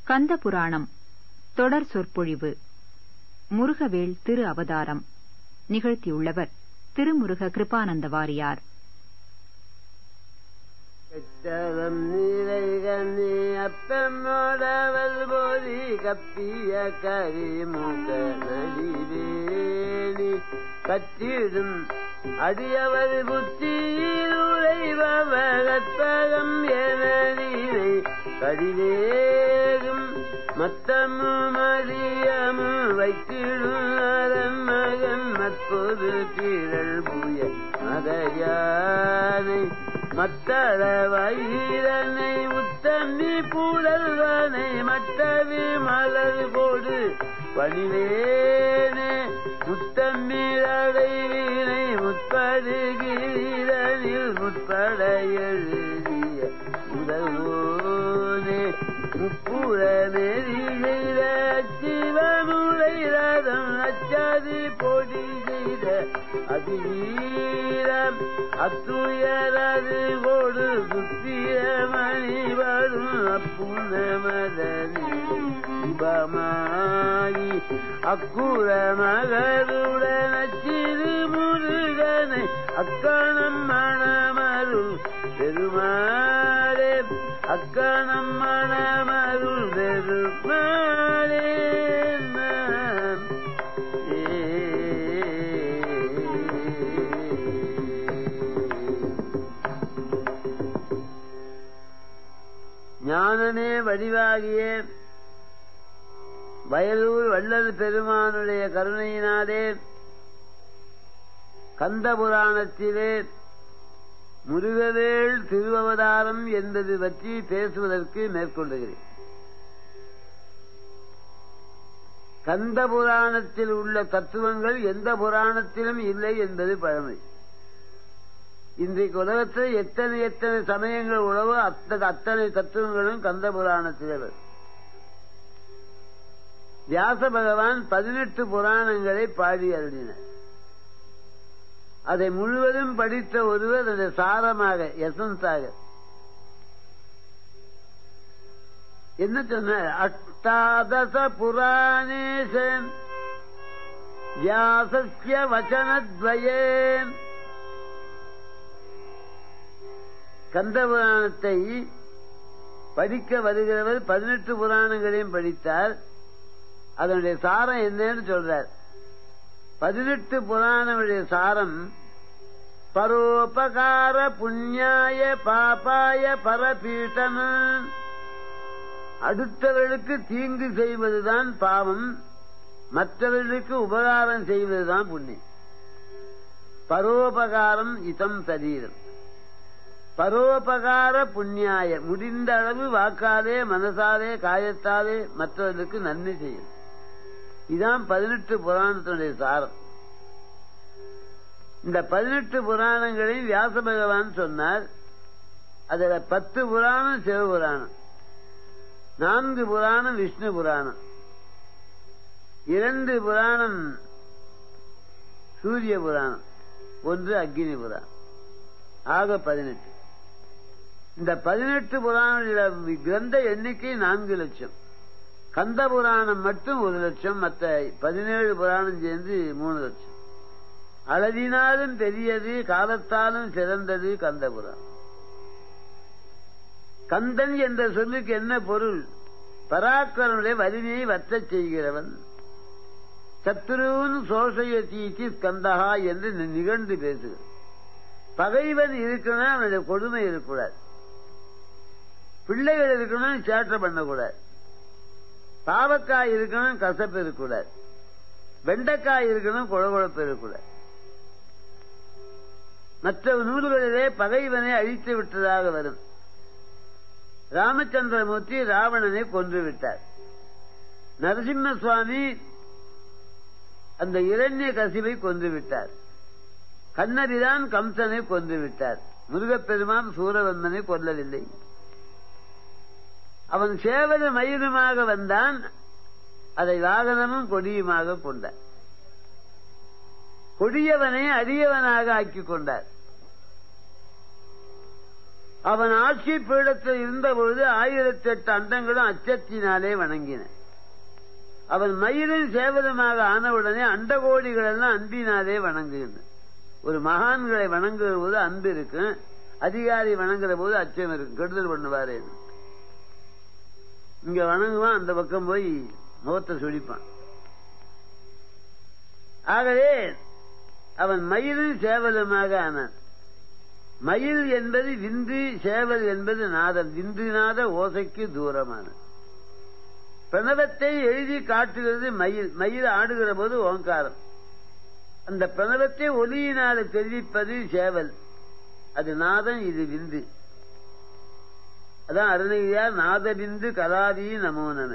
கந்த புராணம் தொடர் சொற்பொழிவு முருகவேள் திரு அவதாரம் நிகழ்த்தியுள்ளவர் திருமுருக கிருபானந்த வாரியார் கச்சரம் நீரைகனி அப்பம்மோடவல் போதி கப்பிய கரிமுக நடிவேணி கற்றிடும் அடியவர் புத்தியில் உழைபவகற்பகம் என நீரை கடிவேகும் மத்தமும் அறியமும் வைத்திடும் அரண் மகன் மற்பொது கீழல் புய மதையானை மத்தள வயிறனை உத்தமி புலல்வனை மற்றவி மலர் போடு பணிவேனே முத்தம்மிழடை வீணை முற்படுகிறனில் முற்பட எழுதிய உதவோனே முப்புற நெறி செய்த சிவனுரை ரதம் அச்சாதி பொடி செய்த அதிவீரம் அத்துயரது கொடு சுத்திரமணி வரும் அப்புணமதனி சிவமாயி அக்குற மகருடன் அச்சிறு முருகனை அக்கணம் மணமருள் பெருமாளே அக்கணம் மணமருள் பெருமாளே நாம் ஞானமே வடிவாகிய வயலூர் வள்ளல் பெருமானுடைய கருணையினாலே கந்த புராணத்திலே முருகவேள் திருவவதாரம் என்பது பற்றி பேசுவதற்கு மேற்கொள்ளுகிறேன் கந்த புராணத்தில் உள்ள தத்துவங்கள் எந்த புராணத்திலும் இல்லை என்பது பழமை இன்றைக்கு உலகத்தில் எத்தனை எத்தனை சமயங்கள் உழவோ அத்தனை அத்தனை தத்துவங்களும் கந்த புராணத்திலே வரும் வியாச பகவான் பதினெட்டு புராணங்களை பாடி அருளினார் அதை முழுவதும் படித்த ஒருவர் அதை சாரமாக எசன்ஸாக என்ன சொன்னார் அஷ்டாதச புராணேஷம் வியாசஸ்ய வச்சனத்வயே கந்த புராணத்தை படிக்க வருகிறவர் பதினெட்டு புராணங்களையும் படித்தார் அதனுடைய சாரம் என்னன்னு சொல்றார் பதினெட்டு புராணங்களுடைய சாரம் பரோபகார புண்ணியாய பாப்பாய பரபீட்டன அடுத்தவர்களுக்கு தீங்கு செய்வதுதான் பாவம் மற்றவர்களுக்கு உபகாரம் செய்வதுதான் புண்ணியம் பரோபகாரம் இதம் சரீரம் பரோபகார புண்ணியாய முடிந்த அளவு வாக்காலே மனசாலே காயத்தாலே மற்றவர்களுக்கு நன்மை செய்யும் இதான் பதினெட்டு புராணத்தினுடைய சாரம் இந்த பதினெட்டு புராணங்களையும் வியாச பகவான் சொன்னார் அதுல பத்து புராணம் சிவபுராணம் நான்கு புராணம் விஷ்ணு புராணம் இரண்டு புராணம் சூரிய புராணம் ஒன்று அக்னி புராணம் ஆக பதினெட்டு இந்த பதினெட்டு புராண கிரந்த எண்ணிக்கை நான்கு லட்சம் கந்த புராணம் மட்டும் ஒரு லட்சம் மற்ற பதினேழு புராணம் சேர்ந்து மூணு லட்சம் அளவினாலும் பெரியது காலத்தாலும் சிறந்தது கந்த புராணம் கந்தன் என்ற சொல்லுக்கு என்ன பொருள் பராக்கரனுடைய வலிமையை வற்றச் செய்கிறவன் சத்ருவன் சோசைய தீச்சி கந்தகா என்று நிகழ்ந்து பேசுகிறார் பகைவன் இருக்கணும் அவனுடைய கொடுமை இருக்கக்கூடாது பிள்ளைகள் இருக்கணும் சேட்டை பண்ணக்கூடாது பாவக்காய் இருக்கணும் கசப்பு இருக்கக்கூடாது வெண்டைக்காய் இருக்கணும் குழகுழப்பு இருக்கக்கூடாது மற்ற நூல்களிலே பகைவனை அழித்து விட்டதாக வரும் ராமச்சந்திரமூர்த்தி ராவணனை கொன்று விட்டார் நரசிம்ம சுவாமி அந்த இரண்ய கசிவை கொன்று விட்டார் கண்ணரிதான் கம்சனை கொன்று விட்டார் முருகப்பெருமான் சூரவந்தனை கொல்லவில்லை அவன் சேவத மயிலுமாக வந்தான் அதை வாகனமும் கொடியுமாக கொண்டார் கொடியவனை அடியவனாக ஆக்கிக் கொண்டார் அவன் ஆட்சி பீடத்தில் இருந்தபொழுது ஆயிரத்தி எட்டு அண்டங்களும் அச்சத்தினாலே வணங்கின அவன் மயிலும் சேவலுமாக ஆனவுடனே அண்டகோடிகள் எல்லாம் அன்பினாலே வணங்குகின்றன ஒரு மகான்களை வணங்குகிற போது அன்பு இருக்கும் அதிகாரி வணங்குற போது அச்சம் இருக்கும் கெடுதல் பண்ணுவாரு இங்க வணங்குவான் அந்த பக்கம் போய் முகத்தை சுழிப்பான் ஆகவே அவன் மயிலும் சேவலுமாக ஆனான் மயில் என்பது விந்து சேவல் என்பது நாதம் விந்து நாத ஓசைக்கு தூரமான பிரணவத்தை எழுதி காட்டுகிறது மயில் மயில் ஆடுகிற போது ஓங்காரம் அந்த பிரணவத்தை ஒலியினால தெரிவிப்பது சேவல் அது நாதம் இது விந்து அதான் அருணகிரியார் நாதபிந்து கலாதி நமோனன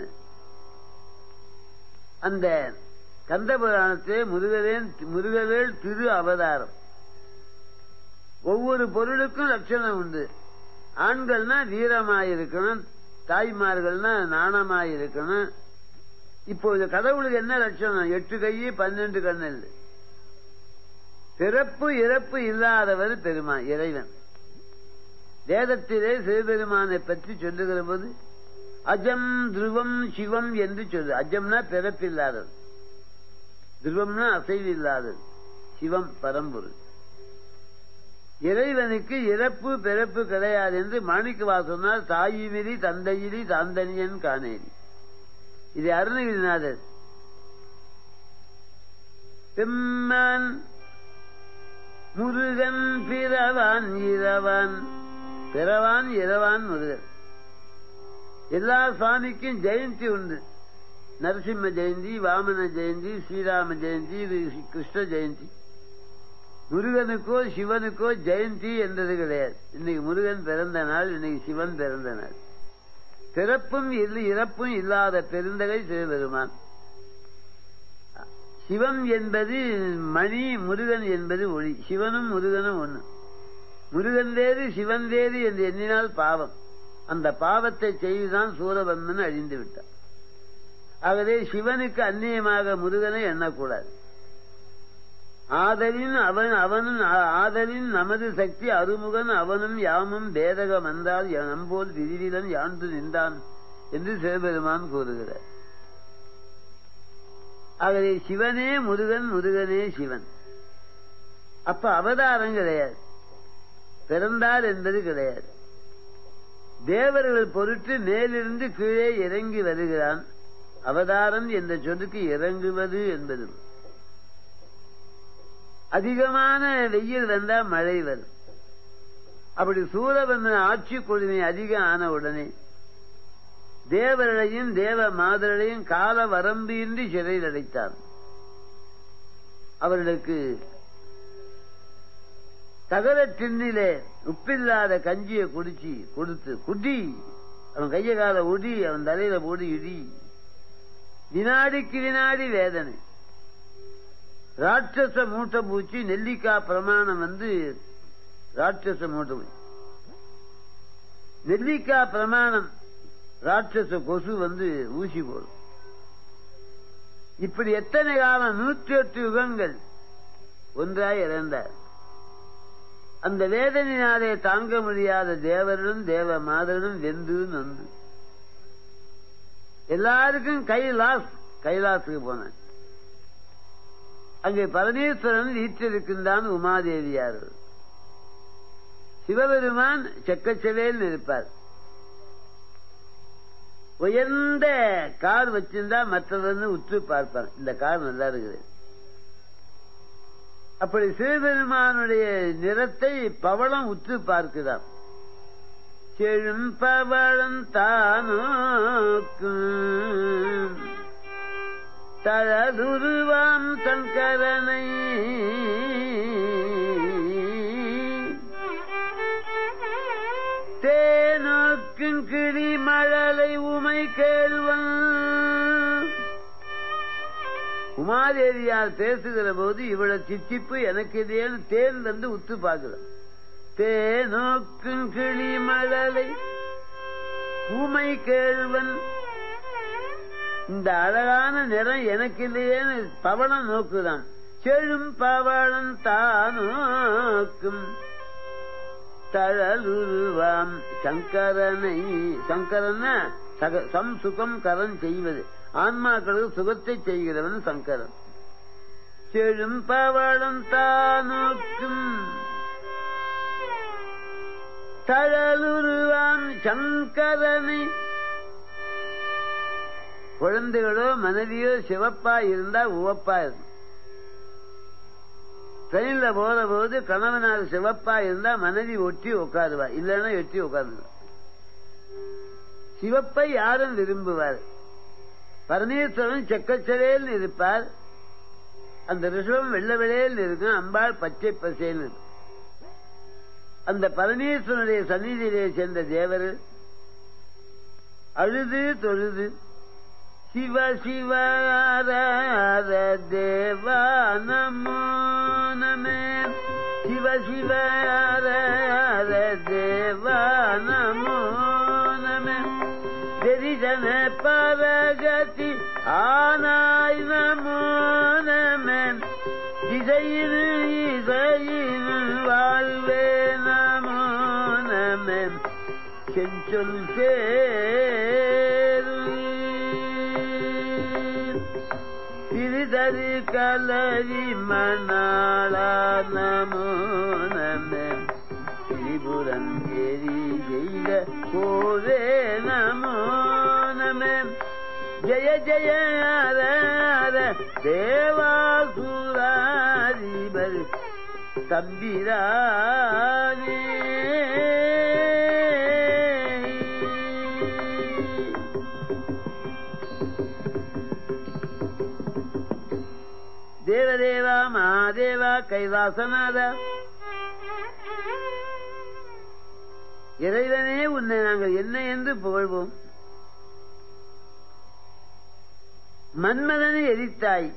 அந்த கந்த புராணத்திலே முருகவேன் முருகவேல் திரு அவதாரம் ஒவ்வொரு பொருளுக்கும் லட்சணம் உண்டு ஆண்கள்னா வீரமாயிருக்கணும் தாய்மார்கள்னா நாணமாயிருக்கணும் இப்போது கடவுளுக்கு என்ன லட்சணம் எட்டு கை பன்னெண்டு கண்ணல் பிறப்பு இறப்பு இல்லாதவர் பெருமான் இறைவன் வேதத்திலே சிவபெருமானை பற்றி சொல்லுகிற போது அஜம் துருவம் சிவம் என்று சொல்லு அஜம்னா பிறப்பில்லாதது துருவம்னா அசைவு இல்லாதது சிவம் பரம்பொருள் இறைவனுக்கு இறப்பு பிறப்பு கிடையாது என்று மாணிக்கவா சொன்னார் தாயிமிரி தந்தையிரி தாந்தனியன் காணேரி இது அருணகிரிநாதர் பெம்மான் முருகன் பிறவான் இரவான் பிறவான் இரவான் முருகன் எல்லா சுவாமிக்கும் ஜெயந்தி உண்டு நரசிம்ம ஜெயந்தி வாமன ஜெயந்தி ஸ்ரீராம ஜெயந்தி கிருஷ்ண ஜெயந்தி முருகனுக்கோ சிவனுக்கோ ஜெயந்தி என்றது கிடையாது இன்னைக்கு முருகன் பிறந்த நாள் இன்னைக்கு சிவன் பிறந்த நாள் பிறப்பும் இல்லை இறப்பும் இல்லாத பெருந்தகை சிவபெருமான் சிவம் என்பது மணி முருகன் என்பது ஒளி சிவனும் முருகனும் ஒண்ணு முருகன் வேறு சிவன் வேறு என்று எண்ணினால் பாவம் அந்த பாவத்தை செய்துதான் சூரபந்தன் அழிந்து விட்டார் ஆகவே சிவனுக்கு அந்நியமாக முருகனை எண்ணக்கூடாது ஆதலின் அவன் அவனும் ஆதலின் நமது சக்தி அருமுகன் அவனும் யாமும் பேதகம் வந்தால் நம்போல் விரிவிலன் யாண்டு நின்றான் என்று சிவபெருமான் கூறுகிறார் ஆகவே சிவனே முருகன் முருகனே சிவன் அப்ப அவதாரம் கிடையாது பிறந்தார் என்பது கிடையாது தேவர்கள் பொருட்டு மேலிருந்து கீழே இறங்கி வருகிறான் அவதாரம் என்ற சொல்லுக்கு இறங்குவது என்பது அதிகமான வெயில் வந்தா மழை வரும் அப்படி சூரபந்தன ஆட்சி கொடுமை அதிகம் ஆன உடனே தேவர்களையும் தேவ மாதர்களையும் கால வரம்பு இன்றி சிறையில் அடைத்தார் அவர்களுக்கு தகர டின்னிலே உப்பில்லாத கஞ்சியை குடிச்சு கொடுத்து குடி அவன் கைய கால ஒடி அவன் தலையில போடி இடி வினாடிக்கு வினாடி வேதனை ராட்சச மூட்டை பூச்சி நெல்லிக்காய் பிரமாணம் வந்து ராட்சச மூட்டை பூச்சி நெல்லிக்காய் பிரமாணம் ராட்சச கொசு வந்து ஊசி போடும் இப்படி எத்தனை காலம் நூற்றி எட்டு யுகங்கள் ஒன்றாய் இறந்தார் அந்த வேதனையினாலே தாங்க முடியாத தேவர்களும் தேவ மாதர்களும் வெந்து நொந்து எல்லாருக்கும் கைலாஸ் கைலாசுக்கு போனேன் அங்கே பரமேஸ்வரன் வீற்றிருக்கின்றான் உமாதேவியார் சிவபெருமான் செக்கச்சவேல் இருப்பார் உயர்ந்த கார் வச்சிருந்தா மற்றவர்னு உற்று பார்ப்பார் இந்த கார் நல்லா இருக்குது அப்படி சிவபெருமானுடைய நிறத்தை பவளம் உற்று பார்க்கிறார் செழும் பவளம் தானோக்கும் தழதுருவாம் தன் கரனை தேனோக்கும் கிளி மழலை உமை கேள்வன் உமாதேவியார் பேசுகிற போது இவ்வளவு சிச்சிப்பு எனக்கு இதேன்னு தேன் வந்து உத்து பார்க்கலாம் தேனோக்கும் கிளி மழலை உமை கேள்வன் இந்த அழகான நிறம் எனக்கு இல்லையேன்னு பவளம் நோக்குதான் செழும் பவளம் தானோக்கும் தழலுருவாம் சங்கரனை சங்கரன சக சம் சுகம் கரன் செய்வது ஆன்மாக்களுக்கு சுகத்தை செய்கிறவன் சங்கரன் செழும் பவளம் தானோக்கும் தழலுருவாம் சங்கரனை குழந்தைகளோ மனைவியோ சிவப்பா இருந்தா உவப்பா இருக்கும் ட்ரெயின்ல போற போது கணவனார் சிவப்பா இருந்தா மனைவி ஒட்டி உட்காருவா இல்லைன்னா எட்டி உட்காருவா சிவப்பை யாரும் விரும்புவார் பரமேஸ்வரன் செக்கச்சலேல் இருப்பார் அந்த ரிஷபம் வெள்ள வெளையில் இருக்கும் அம்பாள் பச்சை பசேல் அந்த பரமேஸ்வரனுடைய சந்நிதியிலே சேர்ந்த தேவர் அழுது தொழுது சிவ சிவ தேவா நமோ நமே சிவ சிவ தேவா நமோ நமே தெரிசன பரகதி ஆனாய் நமோ நமே திசையில் இசையில் வாழ்வே நமோ நமே செஞ்சொல் சேரு சிறிதரு கலரி மணாளா நமோ நமே திரிபுரம் எரி செய்த கோவே நமோ நமே ஜய ஜய ஹர ஹர தேவாசுராதிபர் தம்பிரானே தேவதேவா மகாதேவா கைலாசநாதா இறைவனே உன்னை நாங்கள் என்ன என்று புகழ்வோம் மன்மதனை எரித்தாய்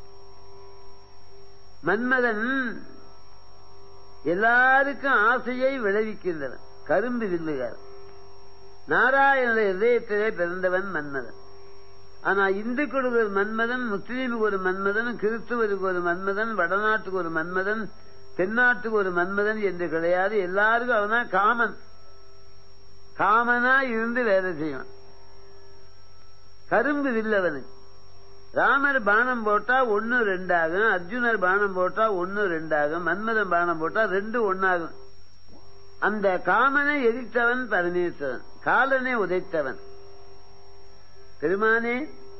மன்மதன் எல்லாருக்கும் ஆசையை விளைவிக்கின்றன கரும்பு வில்லுகார் நாராயண இதயத்திலே பிறந்தவன் மன்மதன் ஆனா இந்துக்களுக்கு ஒரு மன்மதன் முஸ்லீமுக்கு ஒரு மன்மதன் கிறிஸ்துவருக்கு ஒரு மன்மதன் வடநாட்டுக்கு ஒரு மன்மதன் தென்னாட்டுக்கு ஒரு மன்மதன் என்று கிடையாது எல்லாருக்கும் அவனா காமன் காமனா இருந்து வேலை செய்வான் கரும்பு வில்லவனுக்கு ராமர் பானம் போட்டா ஒன்னு ரெண்டாகும் அர்ஜுனர் பானம் போட்டா ஒன்னு ரெண்டாகும் மன்மதன் பானம் போட்டா ரெண்டு ஒன்னாகும் அந்த காமனை எரித்தவன் பரமேஸ்வரன் காலனை உதைத்தவன் பெருமானே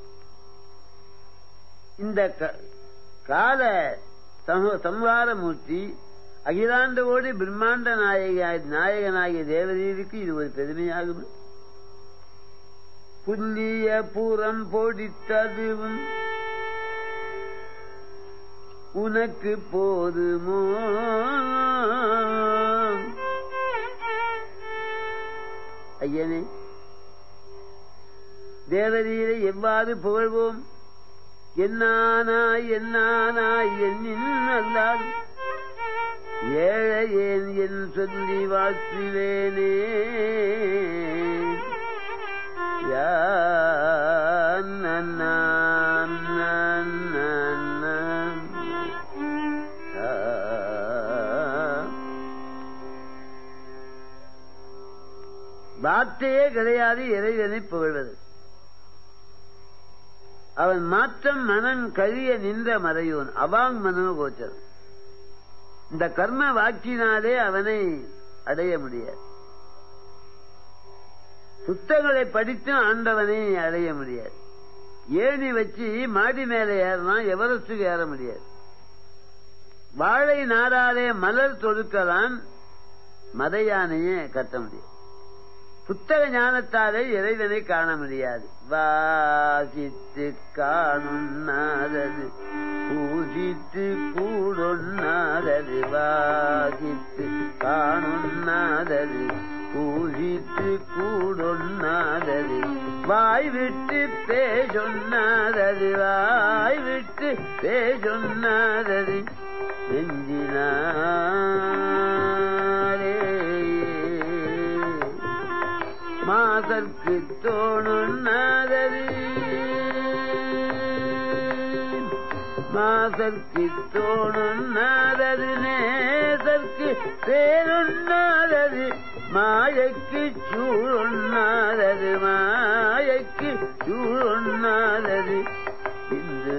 இந்த கால சம்ஹாரமூர்த்தி அகிலாண்ட ஓடி பிரம்மாண்ட நாயக நாயகனாகிய தேவதேவிக்கு இது ஒரு பெருமையாகும் புல்லிய பூரம் போடித்ததுவும் உனக்கு போதுமோ ஐயனே தேவதீரை எவ்வாறு புகழ்வோம் என்னானாய் என்னானாய் என்னின் அல்லால் ஏழையேன் என் சொல்லி வாழ்த்துவேனே வார்த்தையே கிடையாது இறைவனை புகழ்வது அவன் மாற்றம் மனம் கழிய நின்ற மறையோன் அவாங் மனோகோச்சர் இந்த கர்ம வாக்கினாலே அவனை அடைய முடியாது புத்தகங்களை படித்து ஆண்டவனை அடைய முடியாது ஏணி வச்சு மாடி மேல ஏறலாம் எவரஸ்டுக்கு ஏற முடியாது வாழை நாடாலே மலர் தொடுக்கலாம் மத யானையே கட்ட முடியாது புத்தக ஞானத்தாலே இறைவனை காண முடியாது வாசித்து காணுன்னாதது பூஜித்து கூடொன்னாதது வாசித்து காணுன்னாதது பூஜித்து கூடொன்னாதது வாய் விட்டு பேசொன்னாதது வாய் விட்டு பேசொன்னாதது நெஞ்சினாரே மாதற்கு தோணுன்னாதது மாசற்கு தோணுண்ணாதது நேசற்கு பேருண்ணாதது மாயைக்கு சூழுண்ணாதது மாயைக்கு சூழுண்ணாதது இன்று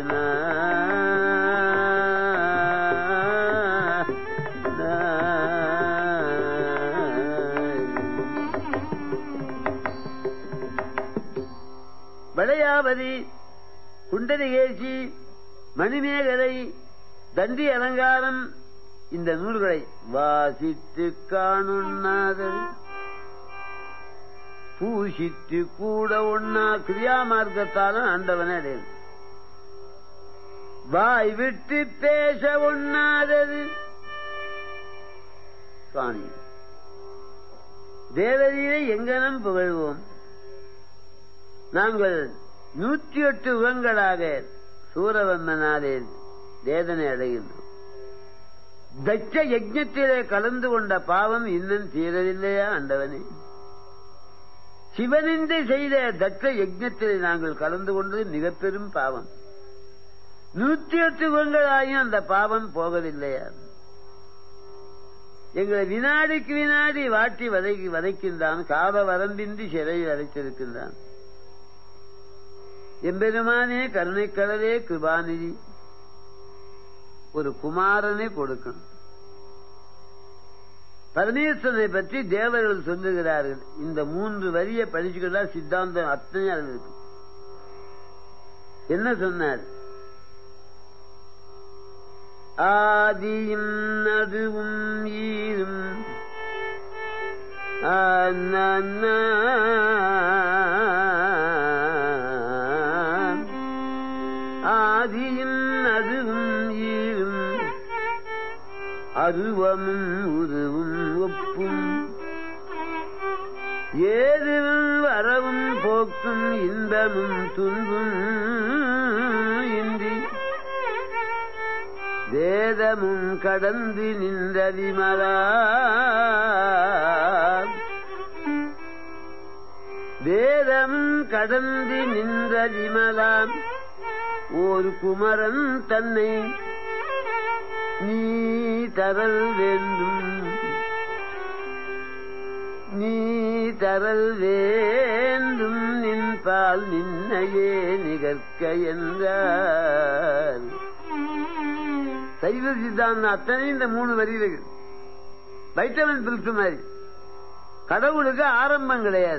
வளையாவதி குண்டலிகேசி மணிமேகலை தண்டி அலங்காரம் இந்த நூல்களை வாசித்து காணுண்ணாதது பூசித்து கூட ஒன்னா கிரியா மார்க்கத்தாலும் ஆண்டவனே அடையும் வாய் விட்டு பேச ஒண்ணாதது சுவாமி தேவதையை எங்கனம் புகழ்வோம் நாங்கள் நூற்றி எட்டு யுகங்களாக சூரவம்மனாலே வேதனை அடைகின்றோம் தட்ச யஜ்ஞத்திலே கலந்து கொண்ட பாவம் இன்னும் தீரவில்லையா ஆண்டவனே சிவனிந்தை செய்த தட்ச யஜ்ஞத்திலே நாங்கள் கலந்து கொண்டது மிக பெரும் பாவம் நூற்றி எட்டு யுகங்களாயும் அந்த பாவம் போகவில்லையா எங்களை வினாடிக்கு வினாடி வாட்டி வதைக்கு வதைக்கின்றான் காவ வரம்பின்றி சிறையில் அடைத்திருக்கின்றான் எம்பெருமானே கருணைக்கடலே கிருபாநிதி ஒரு குமாரனை கொடுக்கணும் பரமேஸ்வரனை பற்றி தேவர்கள் சொல்லுகிறார்கள் இந்த மூன்று வரியை படிச்சுக்கிட்டா சித்தாந்தம் அத்தனை அதில் இருக்கு என்ன சொன்னார் ஆதியும் அதுவும் ஈரும் ஆதியும் அதுவும் ஈரும் அருவமும் உருவும் ஒப்பும் ஏதுவும் வரவும் போக்கும் இன்பமும் துன்பும் இன்றி வேதமும் கடந்து நின்ற விமலா வேதமும் கடந்து நின்ற விமலாம் ஒரு குமரன் தன்னை நீ தரல் வேண்டும் நீ தரல் வேண்டும் நின்பால் நின்னையே நிகழ்க்க என்றார் சைவ சித்தாந்தம் அத்தனை இந்த மூணு வரிகள் வைட்டமின் பில்ஸ் மாதிரி கடவுளுக்கு ஆரம்பம் கிடையாது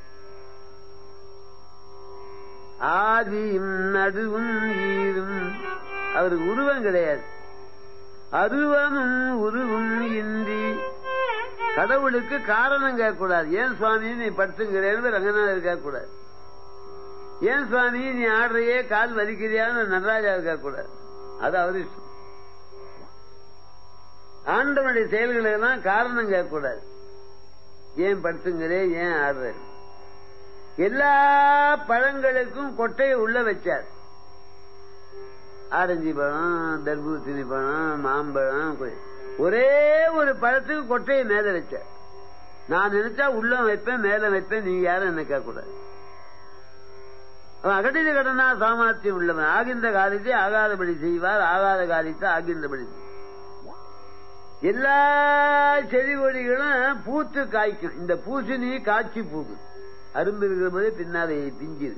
ஆதியும் நடுவும் ஈரும் அவருக்கு உருவம் கிடையாது அருவமும் உருவும் இன்றி கடவுளுக்கு காரணம் கேட்கக்கூடாது ஏன் சுவாமி நீ படுத்துங்கிறேன்னு ரங்கநாதர் கேட்கக்கூடாது ஏன் சுவாமி நீ ஆடுறையே கால் வலிக்கிறியான்னு நடராஜாவை கேட்கக்கூடாது அது அவர் இஷ்டம் ஆண்டவனுடைய செயல்களெல்லாம் காரணம் கேட்கக்கூடாது ஏன் படுத்துங்கிறே ஏன் ஆடுற எல்லா பழங்களுக்கும் கொட்டையை உள்ள வச்சார் ஆரஞ்சு பழம் தர்பூசணி பழம் மாம்பழம் ஒரே ஒரு பழத்துக்கு கொட்டையை மேல வச்சார் நான் நினைச்சா உள்ள வைப்பேன் மேல வைப்பேன் நீங்க யாரும் என்ன கேட்கக்கூடாது அவன் அகடித கடனா சாமர்த்தியம் உள்ளவன் ஆகின்ற காரியத்தை ஆகாதபடி செய்வார் ஆகாத காரியத்தை ஆகின்றபடி எல்லா செடி கொடிகளும் பூத்து காய்க்கும் இந்த பூசணி காய்ச்சி பூக்கு அரும்பு இருக்கிற போது பின்னாலே பிஞ்சிரு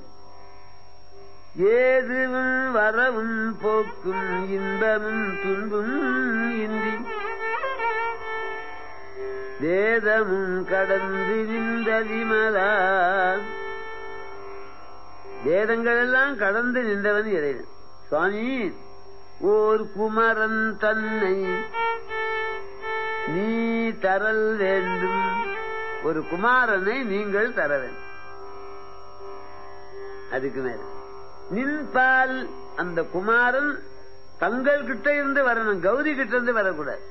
ஏதுவும் வரவும் போக்கும் இன்பமும் துன்பும் இன்றி வேதமும் கடந்து நின்ற விமலா வேதங்கள் எல்லாம் கடந்து நின்றவன் இறைவன் சுவாமி ஓர் குமரன் தன்னை நீ தரல் வேண்டும் ஒரு குமாரனை நீங்கள் தர வேண்டும் அதுக்கு மேல நின்பால் அந்த குமாரன் தங்கள் கிட்ட இருந்து வரணும் கௌரி கிட்ட இருந்து வரக்கூடாது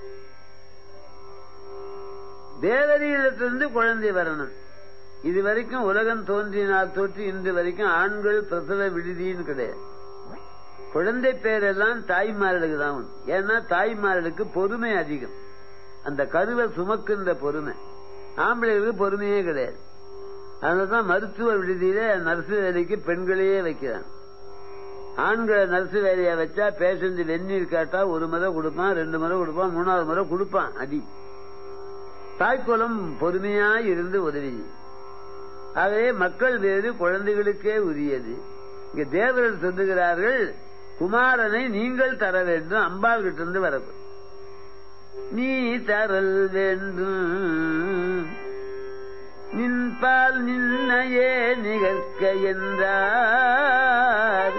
தேவதையிடத்திலிருந்து குழந்தை வரணும் இது வரைக்கும் உலகம் தோன்றினால் தோற்றி இன்று வரைக்கும் ஆண்கள் பிரசவ விடுதின்னு கிடையாது குழந்தை பேரெல்லாம் தாய்மார்களுக்கு தான் உண்டு ஏன்னா தாய்மார்களுக்கு பொறுமை அதிகம் அந்த கருவை சுமக்கின்ற பொறுமை ஆம்பளைகளுக்கு பொறுமையே கிடையாது அதனாலதான் மருத்துவ விடுதியில நர்சு வேலைக்கு பெண்களையே வைக்கிறாங்க ஆண்களை நர்சு வேலையை வச்சா பேஷண்ட் வெந்நீர் கேட்டா ஒரு முறை கொடுப்பான் ரெண்டு முறை கொடுப்பான் மூணாவது முறை கொடுப்பான் அடி தாய்க்குளம் பொறுமையா இருந்து உதவி ஆகவே மக்கள் வேறு குழந்தைகளுக்கே உரியது இங்க தேவர்கள் சொல்லுகிறார்கள் குமாரனை நீங்கள் தர வேண்டும் அம்பாள் கிட்ட இருந்து வரப்பு நீ தரல் வேண்டும் நின்பால் நின்னையே நிகழ்க்க என்றார்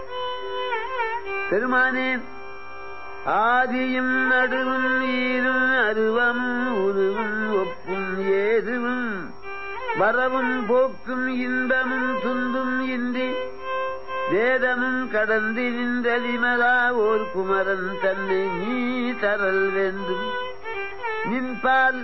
பெருமானே ஆதியும் நடுவும் ஈரும் அருவம் உருவும் ஒப்பும் ஏதுவும் வரவும் போக்கும் இன்பமும் துன்பும் இன்றி வேதமும் கடந்து நின்றலிமலா ஓர் குமரன் தன்னை நீ தரல் வேண்டும் நின்பால்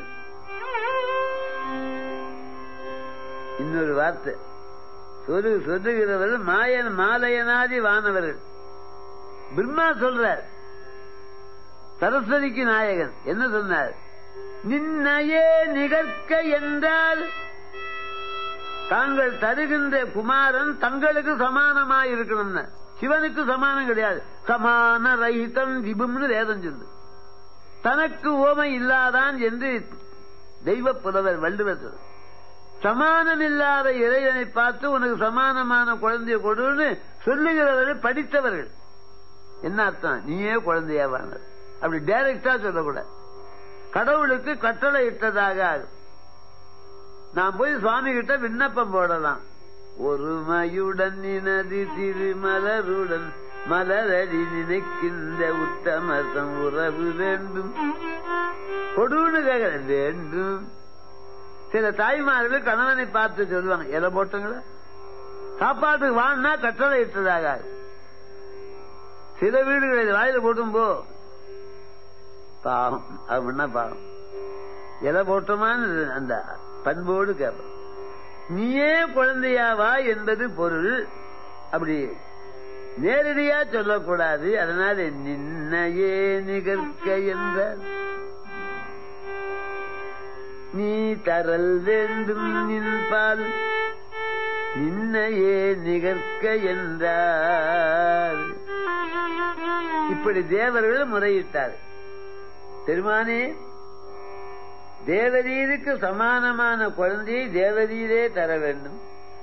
இன்னொரு வார்த்தை சொல்லு சொல்லுகிறவர்கள் மாயன் மாலையனாதி வானவர்கள் பிரம்மா சொல்றார் சரஸ்வதிக்கு நாயகன் என்ன சொன்னார் நின்னையே நிகழ்க்க என்றால் தாங்கள் தருகின்ற குமாரன் தங்களுக்கு சமானமாய் இருக்கணும்னு சிவனுக்கு சமானம் கிடையாது சமான ரஹிதம் விபும்னு வேதம் சொல்லு தனக்கு ஓமை இல்லாதான் என்று தெய்வ புலவர் வள்ளுவர் சொல்ற சமானம் இல்லாத இறைவனை பார்த்து உனக்கு சமானமான குழந்தைய கொடுன்னு சொல்லுகிறவர்கள் படித்தவர்கள் என்ன அர்த்தம் நீயே குழந்தையாவான அப்படி டைரக்டா சொல்லக்கூடாது கடவுளுக்கு கட்டளை இட்டதாக ஆகும் நான் போய் சுவாமி கிட்ட விண்ணப்பம் போடலாம் ஒருமையுடன் நினது திருமலருடன் மலரடி நினைக்கின்ற உத்தமசம் உறவு வேண்டும் கொடுன்னு கேட்கிற வேண்டும் சில தாய்மார்கள் கணவனை பார்த்து சொல்லுவாங்க எதை போட்டுங்களா சாப்பாட்டுக்கு வாங்கினா கட்டளை இட்டதாக ஆகும். சில வீடுகளில் வாயில போட்டும் போ பாவம் அது என்ன பாவம் எதை போட்டோமான்னு அந்த பண்போடு கேட்போம் நீயே குழந்தையாவா என்பது பொருள் அப்படி நேரடியா சொல்லக்கூடாது அதனால நின்னையே நிகழ்க்க என்ற நீ தரல் வேண்டும் நின்பால் நின்னையே நிகழ்க்க என்றார் இப்படி தேவர்கள் முறையிட்டார் பெருமானே தேவரீருக்கு சமானமான குழந்தையை தேவரீரே தர வேண்டும்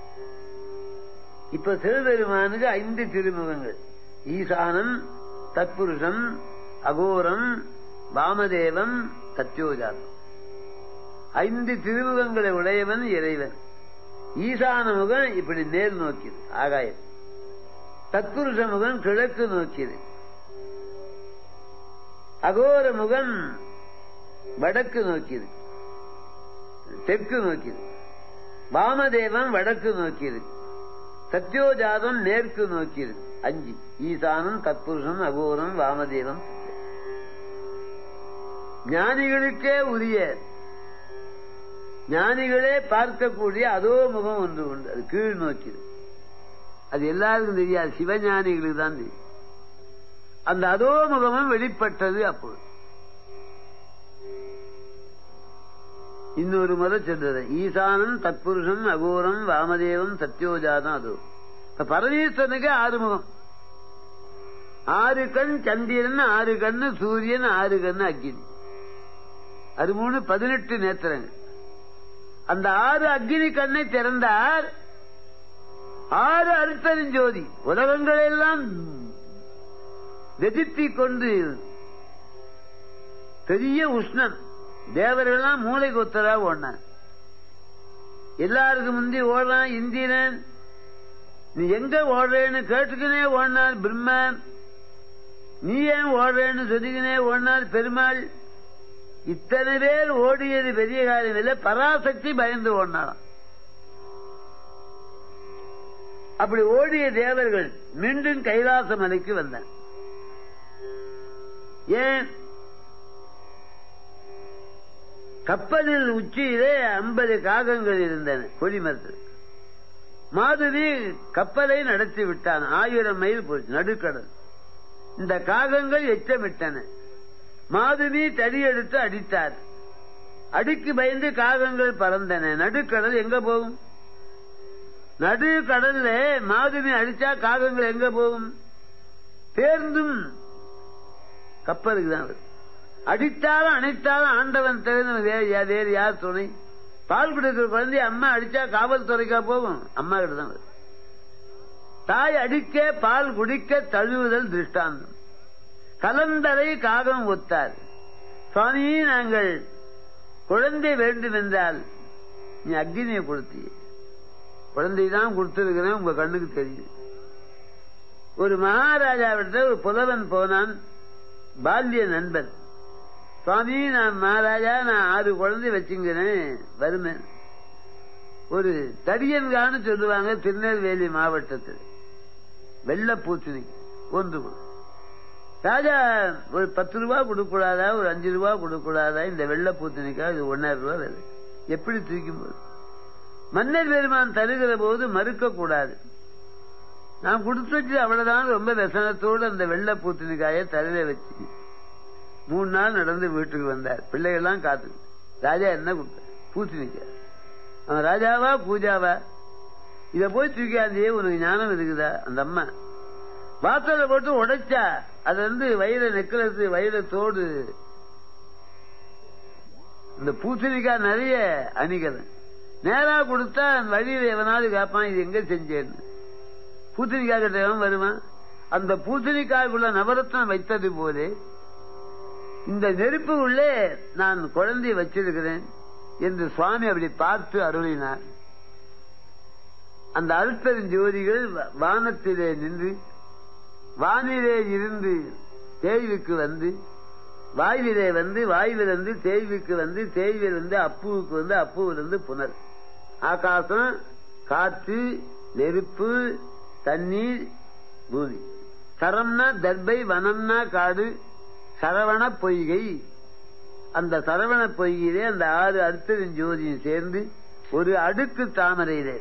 இப்ப சிவபெருமானுக்கு ஐந்து திருமுகங்கள் ஈசானம் தத்புருஷம் அகோரம் வாமதேவம் சத்யோஜாதம் ஐந்து திருமுகங்களை உடையவன் இறைவன் ஈசான முகம் இப்படி நேர் நோக்கியது ஆகாயம் தத்புருஷ முகம் கிழக்கு நோக்கியது அகோர முகம் வடக்கு நோக்கியது தெற்கு நோக்கியது வாமதேவன் வடக்கு நோக்கியது சத்யோஜாதம் மேற்கு நோக்கியது அஞ்சு ஈசானம் தத்புருஷம் அகோரம் வாமதேவம் ஞானிகளுக்கே உரிய ஞானிகளே பார்க்கக்கூடிய அதோ முகம் ஒன்று உண்டு அது கீழ் நோக்கியது அது எல்லாருக்கும் தெரியாது சிவஞானிகளுக்கு தான் தெரியும் அந்த அதோ முகமும் வெளிப்பட்டது அப்போது இன்னொரு முறை சொல்றது ஈசானம் தத்புருஷம் அகோரம் வாமதேவம் சத்யோஜாதம் அதோ இப்ப பரமேஸ்வரனுக்கு ஆறு முகம் ஆறு கண் சந்திரன் ஆறு கண்ணு சூரியன் ஆறு கண்ணு அக்கினி அது மூணு பதினெட்டு நேத்திரங்கள் அந்த ஆறு அக்னி கண்ணை திறந்தார் ஆறு அருத்தரிஞ்சோதி உலகங்களெல்லாம் வெதிப்பிக் கொண்டு பெரிய உஷ்ணம் தேவர்கள்லாம் மூளை கொத்தரா ஓடினான் எல்லாருக்கும் முந்தி ஓடலாம் இந்திரன் நீ எங்க ஓடுறேன்னு கேட்டுக்கினே ஓடினார் பிரம்மன் நீ ஏன் ஓடுறேன்னு சொல்லிக்கினே ஓடினார் பெருமாள் இத்தனை பேர் ஓடியது பெரிய காரியம் இல்லை பராசக்தி பயந்து ஓடினாராம் அப்படி ஓடிய தேவர்கள் மீண்டும் கைலாச மலைக்கு வந்தார் ஏன் கப்பலில் உச்சியிலே ஐம்பது காகங்கள் இருந்தன கொடிமரத்தில் மாதுரி கப்பலை நடத்தி விட்டான் ஆயிரம் மைல் போச்சு நடுக்கடல் இந்த காகங்கள் எச்சமிட்டன மாதுரி தடியெடுத்து அடித்தார் அடிக்கு பயந்து காகங்கள் பறந்தன நடுக்கடல் எங்க போகும் நடு கடல்ல மாதிரி அடிச்சா காகங்கள் எங்க போகும் பேர்ந்தும் கப்பலுக்கு தான் வரும். அடித்தாலும் அணைத்தாலும் ஆண்டவன் தவிர வேறு யா- வேறு யார் துணை பால் கொடுக்கிற குழந்தைய அம்மா அடிச்சா காவல்துறைக்கா போகும் அம்மா கிட்ட தான் வரும். தாய் அடிக்க பால் குடிக்க தழுவுதல் திருஷ்டாந்தம் கலந்தரை காகம் ஒத்தார் சுவாமி நாங்கள் குழந்தை வேண்டும் என்றால் நீ அக்னியை கொடுத்தீ குழந்தை தான் கொடுத்திருக்கிறேன் உங்க கண்ணுக்கு தெரியுது ஒரு மகாராஜாவிட்ட ஒரு புலவன் போனான் பால்ய நண்பன் சுவாமி நான் மகாராஜா நான் ஆறு குழந்தை வச்சுங்கிறேன் வருமே ஒரு தடியன்கான்னு சொல்லுவாங்க திருநெல்வேலி மாவட்டத்தில் வெள்ள பூசணி ஒன்று கொடு. ராஜா ஒரு பத்து ரூபா கொடுக்கூடாதா ஒரு அஞ்சு ரூபா கொடுக்கூடாதா இந்த வெள்ள பூசணிக்கா இது ஒன்னாயிரம் ரூபாய் விலை எப்படி தூக்கும் போது மன்னர் பெருமான் தருகிற போது மறுக்க கூடாது நான் கொடுத்து வச்சு அவ்வளவுதான் ரொம்ப व्यसனத்தோடு அந்த வெள்ள பூசணிக்காயை தலையில வச்சு மூணு நாள் நடந்து வீட்டுக்கு வந்தார் பிள்ளைகள்லாம் காத்து ராஜா என்ன கொடுத்தார் பூசணிக்காய் அவன் ராஜாவா பூஜாவா இத போய் தூக்கியாந்தே உனக்கு ஞானம் இருக்குதா அந்த அம்மா வாசல போட்டு உடைச்சா அது வந்து வயிற நெக்லஸ் வயிற தோடு இந்த பூசணிக்காய் நிறைய அணிகலன் நேரா கொடுத்தா அந்த வழியில எவனாவது கேட்பான் இது எங்க செஞ்சேன்னு பூசணிக்காய் கிட்ட எவன் வருவான் அந்த பூசணிக்காய்க்குள்ள நவரத்னம் வைத்தது போலே இந்த நெருப்பு உள்ளே நான் குழந்தையை வச்சிருக்கிறேன் என்று சுவாமி அப்படி பார்த்து அருளினார் அந்த அருட்பெருஞ்சோதிகள் வ- வானத்திலே நின்று வானிலே இருந்து தேய்வுக்கு வந்து வாயுவிலே வந்து வாயுவிலிருந்து தேய்வுக்கு வந்து தேய்விலிருந்து அப்புவுக்கு வந்து அப்புவிலிருந்து புனர் ஆகாசம் காற்று நெருப்பு தண்ணீர் பூமி சரம்னா தர்பை வனம்னா காடு சரவண பொய்கை அந்த சரவண பொய்கையிலே அந்த ஆறு அற்பெருஞ்சோதியும் சேர்ந்து ஒரு அடுக்கு தாமரையிலே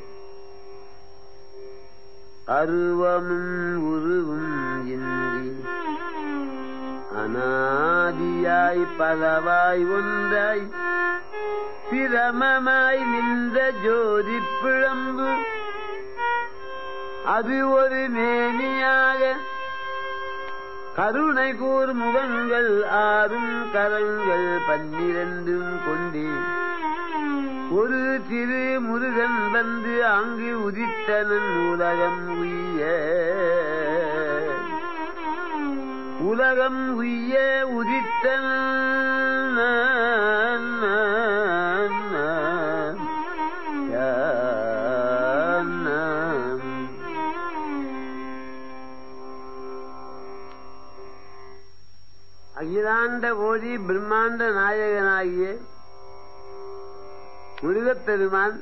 அருவமும் உருவும் இன்றி அனாதியாய் பலவாய் ஒன்றாய் பிரமமாய் நின்ற ஜோதி பிழம்பு அது ஒரு மேனியாக கருணை கூர் முகங்கள் ஆறும் கரங்கள் பன்னிரண்டும் கொண்டு ஒரு திரு முருகன் வந்து அங்கு உதித்தனன் உலகம் உய்ய உலகம் உய்ய உதித்தன அகிலாண்ட கோடி பிரம்மாண்ட நாயகனாகிய முருகப்பெருமான்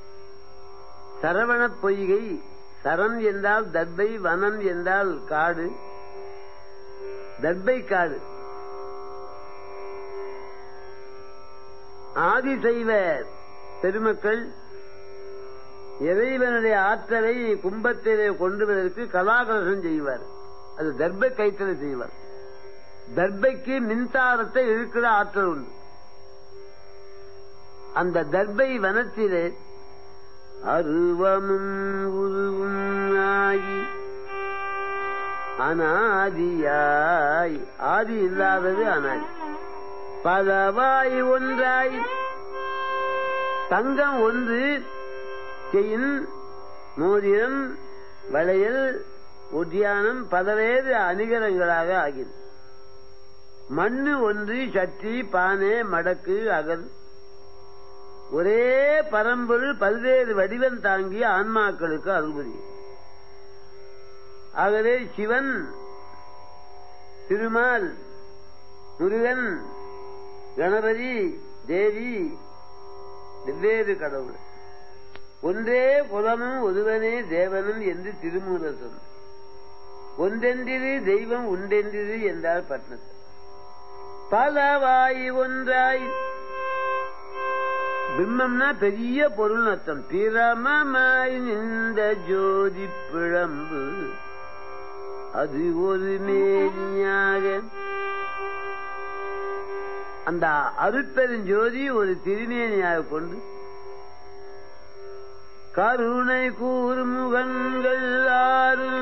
சரவணப் பொய்கை சரம் என்றால் தர்பை வனம் என்றால் காடு தர்பை காடு ஆதிசைவ பெருமக்கள் இறைவனுடைய ஆற்றலை கும்பத்திலே கொண்டு வருவதற்கு கலாகலசம் செய்வார் அது தர்பை கைத்தலை செய்வார் தர்பைக்கு மின்சாரத்தை இழுக்கிற ஆற்றல் உண்டு அந்த தர்பை வனத்திலே அருவமும் உருவும் ஆகி அனாதியாய் ஆதி இல்லாதது அனாதி பலவாய் ஒன்றாய் தங்கம் ஒன்று செயின் மோதிரம் வளையல் ஒட்டியானம் பலவேறு அணிகலங்களாக ஆகிறது மண்ணு ஒன்று சட்டி பானை மடக்கு அகல் ஒரே பரம்பொருள் பல்வேறு வடிவம் தாங்கிய ஆன்மாக்களுக்கு அருள்புரி ஆகவே சிவன் திருமால் முருகன் கணபதி தேவி வெவ்வேறு கடவுள் ஒன்றே குலமும் ஒருவனே தேவனும் என்று திருமூலர் சொன்னார் ஒன்றென்றிரு தெய்வம் உண்டென்றிரு என்றார் பட்னத்தில் பலவாய் ஒன்றாய் பிம்மம்னா பெரிய பொருள் அர்த்தம் பிரமமாய் நின்ற ஜோதி பிழம்பு அது ஒரு மேனியாக அந்த அருட்பெருஞ்சோதி ஒரு திருமேனியாக கொண்டு கருணை கூர்முகங்கள் ஆறும்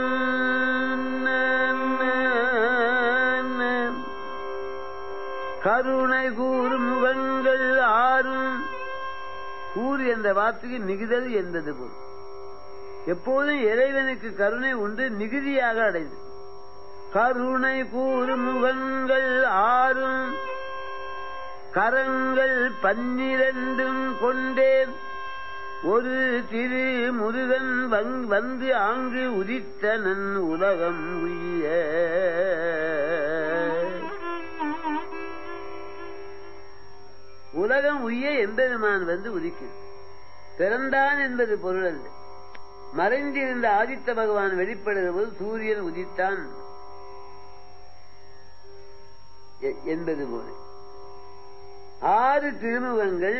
கருணை கூர்முகங்கள் ஆறும் கூர் என்ற வார்த்தைக்கு நிகுதல் என்பது போல் எப்போதும் இறைவனுக்கு கருணை உண்டு நிகுதியாக அடைந்து கருணை கூர்முகங்கள் ஆறும் கரங்கள் பன்னிரண்டும் கொண்டேன் ஒரு திரு முருகன் வந்து ஆங்கு உதித்தனன் உலகம் உய்ய உலகம் உய்ய எம்பெருமான் வந்து உதிக்கிறது பிறந்தான் என்பது பொருள் அல்ல மறைந்திருந்த ஆதித்த பகவான் வெளிப்படுகிற போது சூரியன் உதித்தான் என்பது போல ஆறு திருமுகங்கள்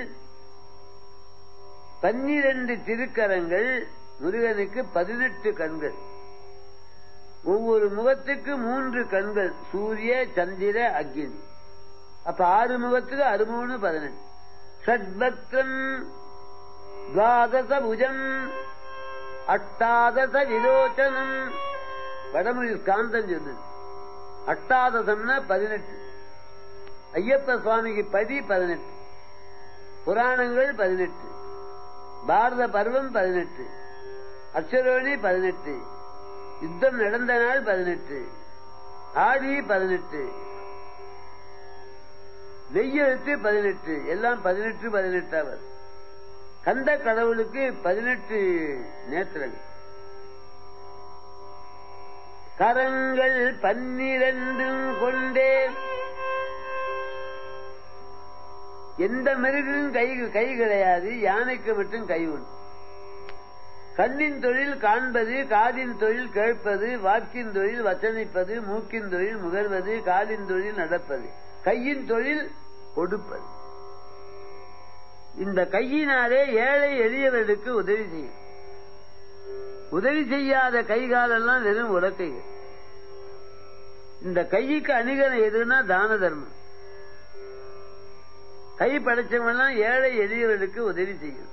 பன்னிரண்டு திருக்கரங்கள் முருகனுக்கு பதினெட்டு கண்கள் ஒவ்வொரு முகத்துக்கு மூன்று கண்கள் சூரிய சந்திர அக்னி அப்ப ஆறு முகத்துக்கு அறுமூணு பதினெட்டு ஷட்பக்தம் துவாதச புஜம் அட்டாதச விரோச்சனம் வடமொழி காந்தம் சொன்னது அட்டாதசம்னா பதினெட்டு ஐயப்ப சுவாமிக்கு பதி பதினெட்டு புராணங்கள் பதினெட்டு பாரத பருவம் பதினெட்டு அக்ஷரோணி பதினெட்டு யுத்தம் நடந்த நாள் பதினெட்டு ஆடி பதினெட்டு வெய்யெழுத்து பதினெட்டு எல்லாம் பதினெட்டு பதினெட்டு அவர் கந்த கடவுளுக்கு பதினெட்டு நேத்திரங்கள் கரங்கள் பன்னிரண்டும் கொண்டே எந்த மிருகும் கை கை கிடையாது யானைக்கு மட்டும் கை உண்டு கண்ணின் தொழில் காண்பது காதின் தொழில் கேட்பது வாக்கின் தொழில் வச்சனிப்பது மூக்கின் தொழில் முகர்வது காலின் தொழில் நடப்பது கையின் தொழில் கொடுப்பது இந்த கையினாலே ஏழை எளியவர்களுக்கு உதவி செய்யும் உதவி செய்யாத கைகாலெல்லாம் வெறும் உலக்கைகள் இந்த கைக்கு அணிகலம் எதுனா தான தர்மம் கை படைச்சவெல்லாம் ஏழை எளியவர்களுக்கு உதவி செய்யும்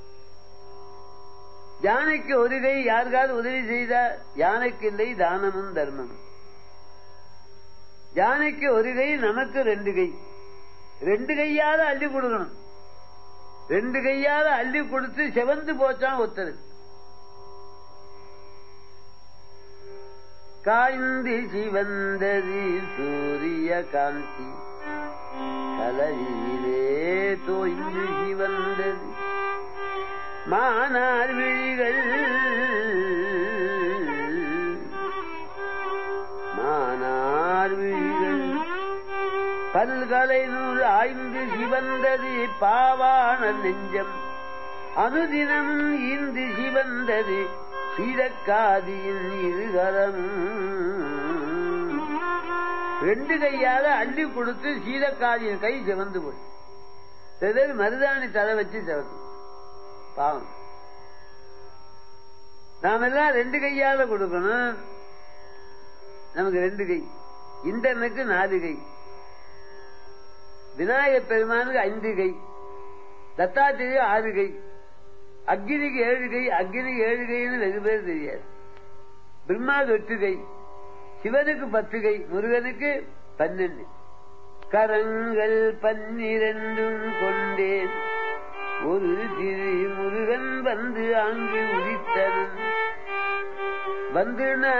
யானைக்கு ஒரு கை யாருக்காவது உதவி செய்தா யானைக்கு இல்லை தானமும் தர்மமும் யானைக்கு ஒரு கை நமக்கு ரெண்டு கை ரெண்டு கையால அள்ளி கொடுக்கணும் ரெண்டு கையால அள்ளி கொடுத்து செவந்து போச்சான் ஒருத்தர் காய்ந்து சிவந்தது சூரிய காந்தி கலையிலே தோய்ந்து சிவந்தது மானார் விழிகள் மானார் விழிகள் பல்கலை நூல் ஆய்ந்து சிவந்தது பாவான நெஞ்சம் அனுதினம் இந்து சிவந்தது சீதக்காதியின் இருகரம் ரெண்டு கையால அள்ளி கொடுத்து சீதக்காதியின் கை சிவந்து போய் சிலர் மருதாணி தலை வச்சு சிவந்து பாவம் நாமெல்லாம் ரெண்டு கையால கொடுக்கணும் நமக்கு ரெண்டு கை இந்திரனுக்கு நாலு கை விநாயகப் பெருமானுக்கு ஐந்து கை தத்தாத்திரிக்கு ஆறு கை அக்னிக்கு ஏழு கை அக்னிக்கு ஏழு கைன்னு வெகு பேர் தெரியாது பிரம்மாவுக்கு எட்டு கை சிவனுக்கு பத்து கை முருகனுக்கு பன்னெண்டு கரங்கள் பன்னிரண்டும் கொண்டேன் ஒரு திரு முருகன் வந்து அங்கு உதித்தனன் வந்துன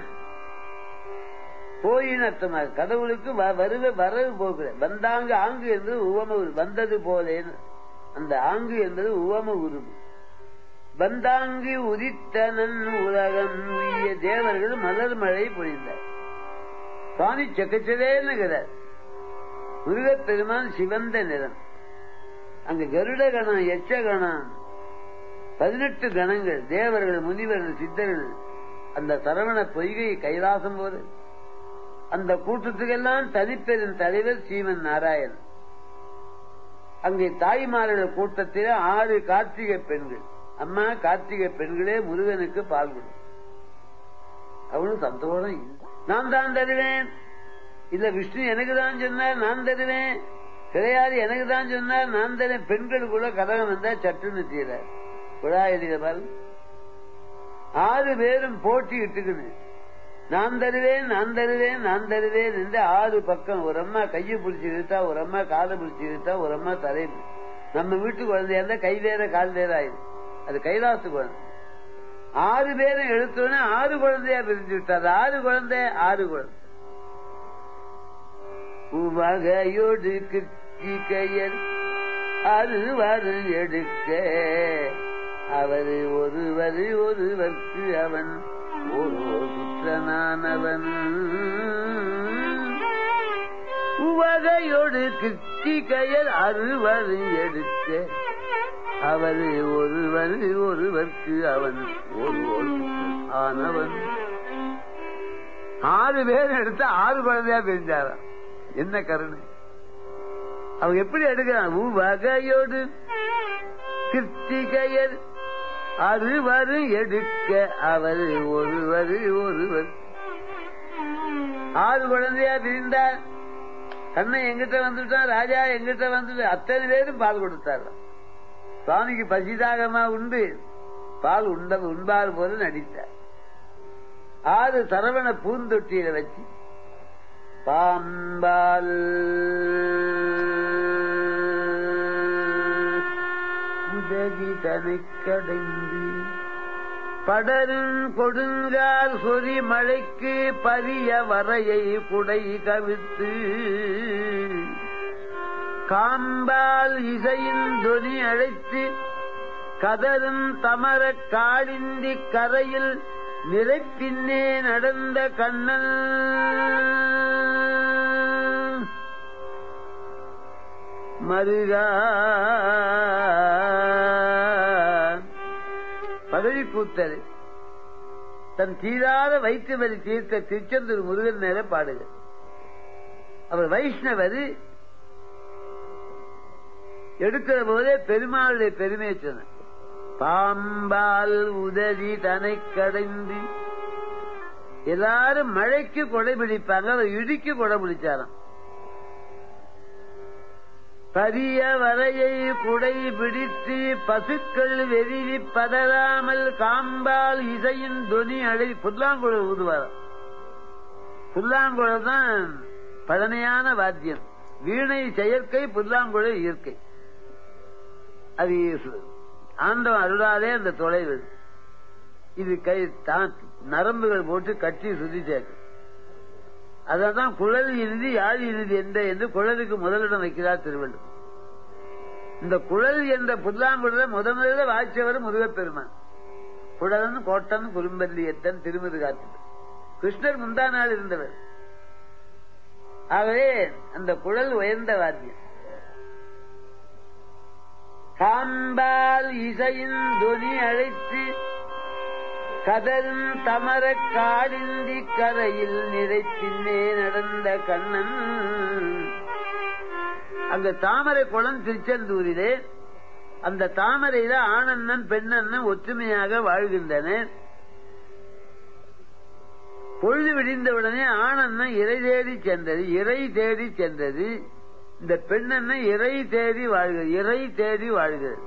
போயினத்தமா கடவுளுக்கு வருவ வரவு போகிற வந்தாங்க ஆங்கு என்பது உவம வந்தது போலேன்னு அந்த ஆங்கு என்பது உவம உருவு வந்தாங்கு உதித்தனன் உலகம் உய்ய தேவர்கள் மலர் மழை பொழிந்தார் சுவாமி செக்கச்சதேன்னுகிறார் முருகப்பெருமான் சிவந்த நிறம் அங்க கருட கணம் எச்ச கணம் பதினெட்டு கணங்கள் தேவர்கள் முனிவர்கள் சித்தர்கள் அந்த சரவண பொய்கை கைலாசம் போது அந்த கூட்டத்துக்கெல்லாம் தனிப்பெரும் தலைவர் சீவன் நாராயணன் அங்கே தாய்மார்கள் கூட்டத்தில் ஆறு கார்த்திகை பெண்கள் அம்மா கார்த்திகை பெண்களே முருகனுக்கு பால் கொடு அவனும் சந்தோஷம் நான் தான் தருவேன் இல்ல விஷ்ணு எனக்கு தான் சொன்னார் நான் தருவேன் கிடையாது எனக்கு தான் சொன்னார் நான் தரேன் பெண்கள் கூட கதகம் வந்தா சட்டுன்னு தீர குழாயடியில பாரு ஆறு பேரும் போட்டி இட்டுக்குது நான் தருவேன் நான் தருவேன் நான் தருவேன் என்று ஆறு பக்கம் ஒரு அம்மா கையை பிடிச்சி இழுத்தா ஒரு அம்மா காலை பிடிச்சி இழுத்தா ஒரு அம்மா தலை நம்ம வீட்டு குழந்தையா இருந்தா கை வேற கால் வேற ஆயிடும் அது கைலாசு குழந்தை ஆறு பேரும் எழுத்தோன்னே ஆறு குழந்தையா பிரிஞ்சு விட்டார் ஆறு குழந்தை ஆறு குழந்தை உவகையொடு கிட்டிக்கையர் அறுவரு எடுக்க அவர் ஒருவர் ஒருவர்க்கு அவன் ஒரு புத்திரனானவன் உவகையொடு கிட்டிக்கையர் அறுவரு எடுக்க அவர் ஒருவர் ஒருவர்க்கு அவன் ஒரு ஆனவன் ஆறு பேர் எடுத்து ஆறு குழந்தையா பிரிஞ்சாராம் என்ன கருணை அவங்க எப்படி எடுக்கிறான் வகையோடு கிருத்திகையர் அறுவரு எடுக்க அவர் ஒருவர் ஒருவர் ஆறு குழந்தையா பிரிந்தார் கண்ணன் எங்கிட்ட வந்துட்டான் ராஜா எங்கிட்ட வந்துட்டு அத்தனை பேரும் பால் கொடுத்தார் சுவாமிக்கு பசிதாகமா உண்டு பால் உண்ட உண்பார் போல நடித்தார் ஆறு சரவண பூந்தொட்டியில வச்சு பாம்பால் உதவி தனை கடைந்து படரும் கொடுங்கால் சொறி மழைக்கு பரிய வரையை குடை கவித்து காம்பால் இசையின் தொனி அழைத்து கதரும் தமர காடிந்தி கரையில் நிறைப்பின்னே நடந்த கண்ணன் மருகா பதவி கூத்தரு தன் தீராத வயிற்று வலி தீர்த்த திருச்செந்தூர் முருகன் மேல பாடுக அவர் வைஷ்ணவர் எடுக்கிற போதே பெருமாளுடைய பெருமையை சொன்ன பாம்பால் உதவி தனை கடைந்து எல்லாரும் மழைக்கு கொடை பிடிப்பாங்க அவர் இடிக்கு கொடை பிடிச்சாராம் பரிய வரையை குடை பிடித்து பசுக்கள் வெறிவி பதறாமல் காம்பால் இசையின் துணி அழை புல்லாங்குழல் ஊதுவாராம் புல்லாங்குழல் தான் பழமையான வாத்தியம் வீணை செயற்கை புல்லாங்குழல் இயற்கை அது ஆண்டவன் அருளாலே அந்த தொலைவு இது கை தான் நரம்புகள் போட்டு கட்டி சுத்தி சேர்க்கும் அதான் குழல் இறுதி யாழ் இறுதி என்ற என்று குழலுக்கு முதலிடம் வைக்கிறார் திருவள்ளுவர் இந்த குழல் என்ற புல்லாங்குழல முத முதல்ல வாய்ச்சவர் முருகப்பெருமான் குழலன் கோட்டன் குறும்பல்லியத்தன் திருமது காத்து கிருஷ்ணர் முந்தா நாள் இருந்தவர் ஆகவே அந்த குழல் உயர்ந்த வாத்தியம் காம்பால் இசையின் துணி அழைத்து கதரும் தமர காடிந்தி கரையில் நிறைப்பின்னே நடந்த கண்ணன் அங்க தாமரை குளம் திருச்செந்தூரிலே அந்த தாமரையில ஆணண்ணன் பெண்ணண்ணன் ஒற்றுமையாக வாழ்கின்றனர் பொழுது விடிந்தவுடனே ஆணண்ணன் இறை தேடி சென்றது இறை தேடி சென்றது இந்த பெண்ணண்ணன் இறை தேடி வாழ்கிறது இறை தேடி வாழ்கிறது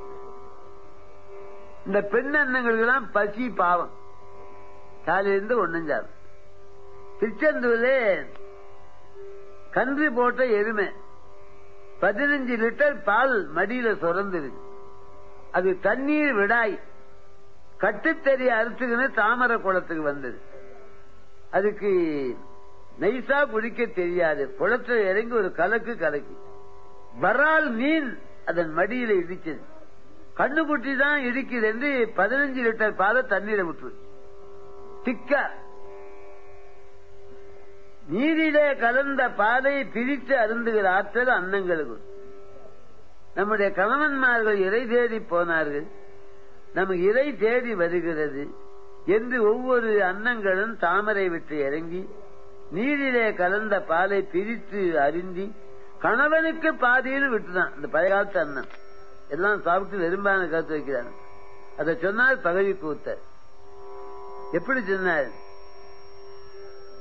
இந்த பெண்ணண்ணங்களுக்கெல்லாம் பசி பாவம் காலையிலிருந்து ஒண்ணுஞ்சார் திருச்செந்தூர்ல கன்று போட்ட எருமை பதினஞ்சு லிட்டர் பால் மடியில சுரந்துருக்கு அது தண்ணீர் விடாய் கட்டுத்தறி அறுத்துக்குன்னு தாமரை குளத்துக்கு வந்தது அதுக்கு நைசா குடிக்க தெரியாது குளத்துல இறங்கி ஒரு கலக்கு கலக்கி வரால் மீன் அதன் மடியில இடிச்சது கண்ணுக்குட்டி தான் இடிக்குது என்று பதினஞ்சு லிட்டர் பாலை தண்ணீரை விட்டுரு திக்கா நீரிலே கலந்த பாலை பிரித்து அருந்துகிற ஆற்றல் அன்னங்களுக்கு நம்முடைய கணவன்மார்கள் இறை தேடி போனார்கள் நமக்கு இறை தேடி வருகிறது என்று ஒவ்வொரு அன்னங்களும் தாமரை விட்டு இறங்கி நீரிலே கலந்த பாலை பிரித்து அருந்தி கணவனுக்கு பாதின்னு விட்டுதான் இந்த பழைய காலத்து அண்ணன் எல்லாம் சாப்பிட்டு வெறும்பான கருத்து வைக்கிறாங்க அதை சொன்னால் பகவி கூத்த எப்படி சொன்னார்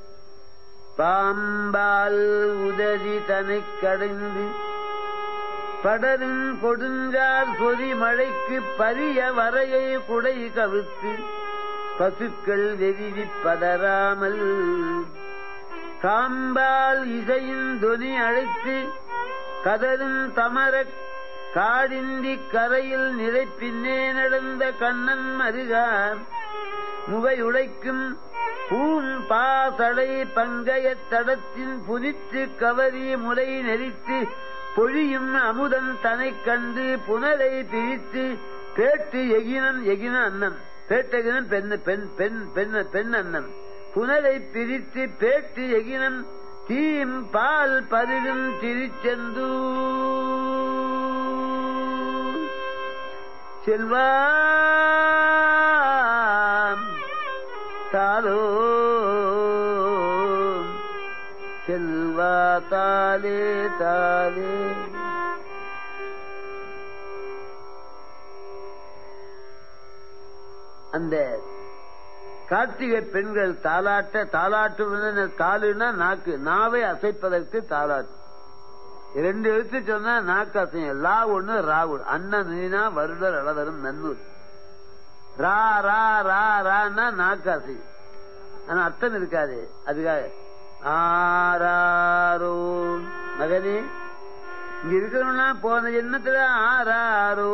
பாம்பால் உதவி தனை கடைந்து படரும் கொடுங்கார் சொறி மழைக்கு பரிய வரையை குடை கவித்து பசுக்கள் வெறிவி பதறாமல் காம்பால் இசையின் தொனி அழைத்து கதரும் தமரக் காடிந்தி கரையில் நிலை பின்னே நடந்த கண்ணன் மருகார் முகையுடைக்கும் பூம் பாசடை பங்கையத் தடத்தின் புதித்து கவரி முறை நெறித்து பொழியும் அமுதன் தனை கண்டு புனலை பிரித்து பேட்டு எகினன் எகின அன்னம் பேட்டகினன் பெண் பெண் பெண் பெண் பெண் அன்னம் புனலை பிரித்து பேட்டு எகினன் தீம் பால் பருகும் திருச்செந்தூ செல்வாம் தாலோ செல்வா தாலே தாலே அந்த கார்த்திகை பெண்கள் தாலாட்ட தாலாட்டு காலுன்னா நாக்கு நாவை அசைப்பதற்கு தாலாட்டு ரெண்டு எழுத்து சொன்னா நாக்கு அசையும் லா ஒண்ணு ரா ஒண்ணு அண்ணன் நீனா வருடர் அளவரும் நன்னூர் ரா ரா ரா ரான்னா நாக்கு அசையும் ஆனா அர்த்தம் இருக்காது அதுக்காக ஆராரோ மகனே இங்க இருக்கணும்னா போன ஜென்மத்துல ஆராரோ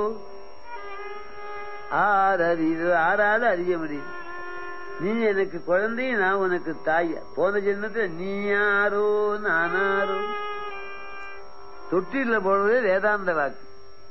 ஆறறிவு ஆறால அறிய முடியும் நீ எனக்கு குழந்தை நான் உனக்கு தாய் போன ஜென்மத்துல நீ யாரோ நானாரோ தொட்டில போடுவது வேதாந்த வாக்கு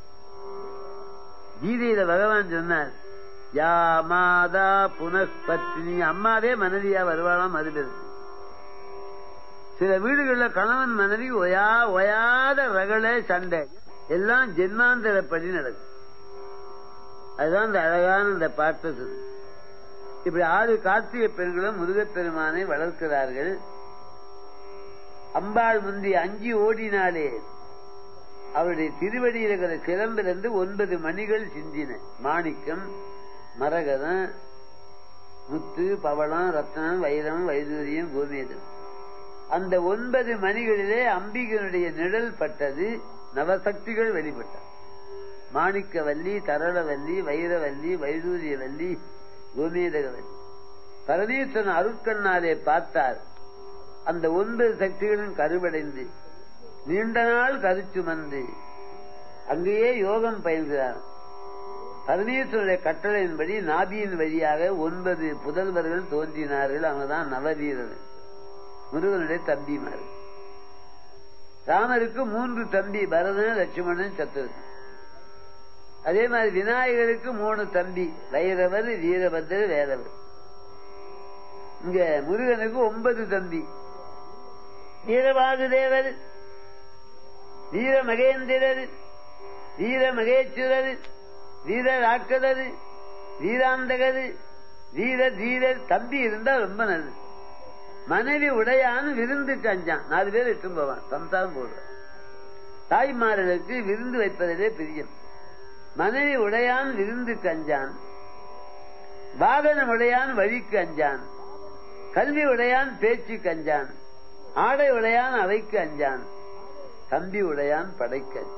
கீதையில பகவான் சொன்னார் யா மாதா புனஸ்பத்தினி அம்மாவே மனைவியா வருவாளாம் மறுபெருக்கு சில வீடுகள்ல கணவன் மனைவி ஒயா ஒயாத ரகள சண்டை எல்லாம் ஜென்மாந்தரப்படி நடக்கும் அதுதான் இந்த அழகான இந்த பாட்டு சொல்லு இப்படி ஆறு கார்த்திகை பெண்களும் முருகப்பெருமானை வளர்க்கிறார்கள் அம்பாள் முந்தி அஞ்சி ஓடினாலே அவருடைய திருவடியில் இருக்கிற சிலம்பிலிருந்து ஒன்பது மணிகள் சிந்தின மாணிக்கம் மரகதம் முத்து பவளம் ரத்னம் வைரம் வைதூரியம் கோமேதம் அந்த ஒன்பது மணிகளிலே அம்பிகனுடைய நிழல் பட்டது நவசக்திகள் வெளிப்பட்டார் மாணிக்கவல்லி தரளவல்லி வைரவல்லி வைதூரியவல்லி கோமேதகவல்லி பரமேஸ்வரன் அருட்கண்ணாலே பார்த்தார் அந்த ஒன்பது சக்திகளும் கருவடைந்து நீண்ட நாள் கருச்சுமந்து அங்கேயே யோகம் பயில்கிறார் பரமேஸ்வருடைய கட்டளையின்படி நாபியின் வழியாக ஒன்பது புதல்வர்கள் தோன்றினார்கள் அவங்கதான் நவவீரர்கள் முருகனுடைய தம்பிமார் ராமருக்கு மூன்று தம்பி பரதன் லட்சுமணன் சத்துருதன் அதே மாதிரி விநாயகருக்கு மூணு தம்பி வைரவர் வீரபத்ரர் வேதவர் இங்க முருகனுக்கு ஒன்பது தம்பி வீரபாகுதேவர் வீர மகேந்திரர் வீர மகேஸ்வரர் வீர ராக்கதர் வீராந்தகர் வீர தீரர் தம்பி இருந்தா ரொம்ப நல்லது மனைவி உடையான்னு விருந்துக்கு அஞ்சான் நாலு பேர் இட்டும் போவான் சம்சாரம் போடுவான் தாய்மார்களுக்கு விருந்து வைப்பதிலே பிரியம் மனைவி உடையான் விருந்துக்கு அஞ்சான் வாகனம் உடையான் வழிக்கு அஞ்சான் கல்வி உடையான் பேச்சுக்கு அஞ்சான் ஆடை உடையான் அவைக்கு அஞ்சான் தம்பி உடையான் படைக்க அஞ்சான்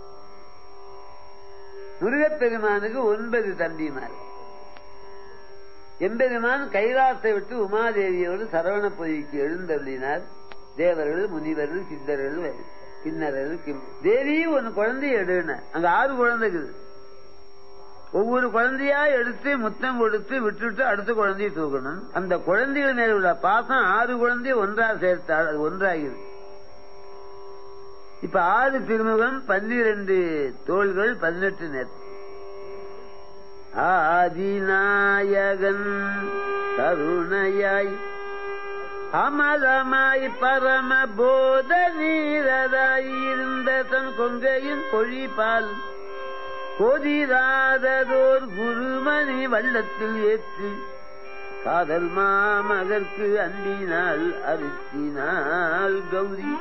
முருகப்பெருமானுக்கு ஒன்பது தம்பிமார் எம்பெருமான் கைலாசத்தை விட்டு உமாதேவியோடு சரவண பொய்க்கு எழுந்தருளினார் தேவர்கள் முனிவர்கள் சித்தர்கள் கிண்ணறர்கள் தேவி ஒன்னு குழந்தைய எடுன அங்க ஆறு குழந்தை இருக்குது ஒவ்வொரு குழந்தையா எடுத்து முத்தம் கொடுத்து விட்டுட்டு அடுத்த குழந்தைய தூக்கணும் அந்த குழந்தைகள் மேல உள்ள பாசம் ஆறு குழந்தைய ஒன்றா சேர்த்தால் அது ஒன்றாகிறது இப்ப ஆறு திருமுகம் பன்னிரண்டு தோள்கள் பதினெட்டு நேரம் ஆதிநாயகன் கருணையாய் அமலமாய் பரம போத நீரதாய் இருந்த தன் கொங்கையின் பொழிபால் பொதிராததோர் குருமணி வள்ளத்தில் ஏற்று காதல் மாமகற்கு அன்பினால் அறுத்தினாள் கௌரி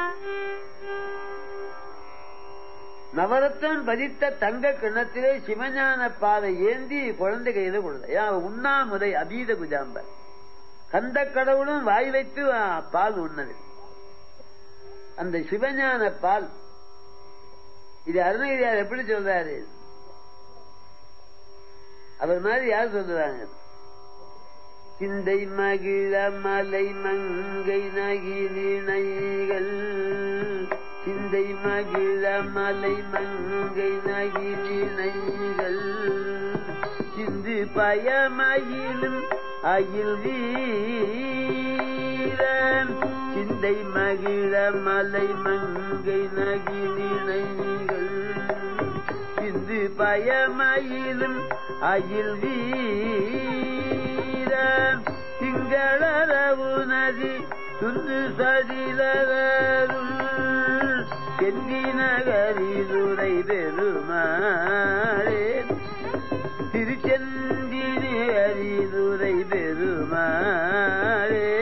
நவரத்தன் பதித்த தங்க கிணத்திலே சிவஞான பாதை ஏந்தி குழந்தை கையில கொடுத்த உண்ணாமுதை அபீத குஜாம்ப கந்த கடவுளும் வாய் வைத்து பால் உண்ணது அந்த சிவஞான பால் இது அருணகிரியார் எப்படி சொல்றாரு அவர் மாதிரி யார் சொல்றாங்க சிந்தை மகிழ மலை மங்கை நகிழிணைகள் சிந்தை மகிழ மலை மங்கை நகிழிணைகள் சிந்து பயமயிலும் அயில் வீரன் சிந்தை மகிழ மலை மங்கை நகிழிணைகள் சிந்து பயமயிலும் அயில் வீரன் திங்களரவு நதி துந்து சடிலரும் செந்தி நகரிதுரை பெருமாளே திருச்செந்தினி அரிதுரை பெருமாளே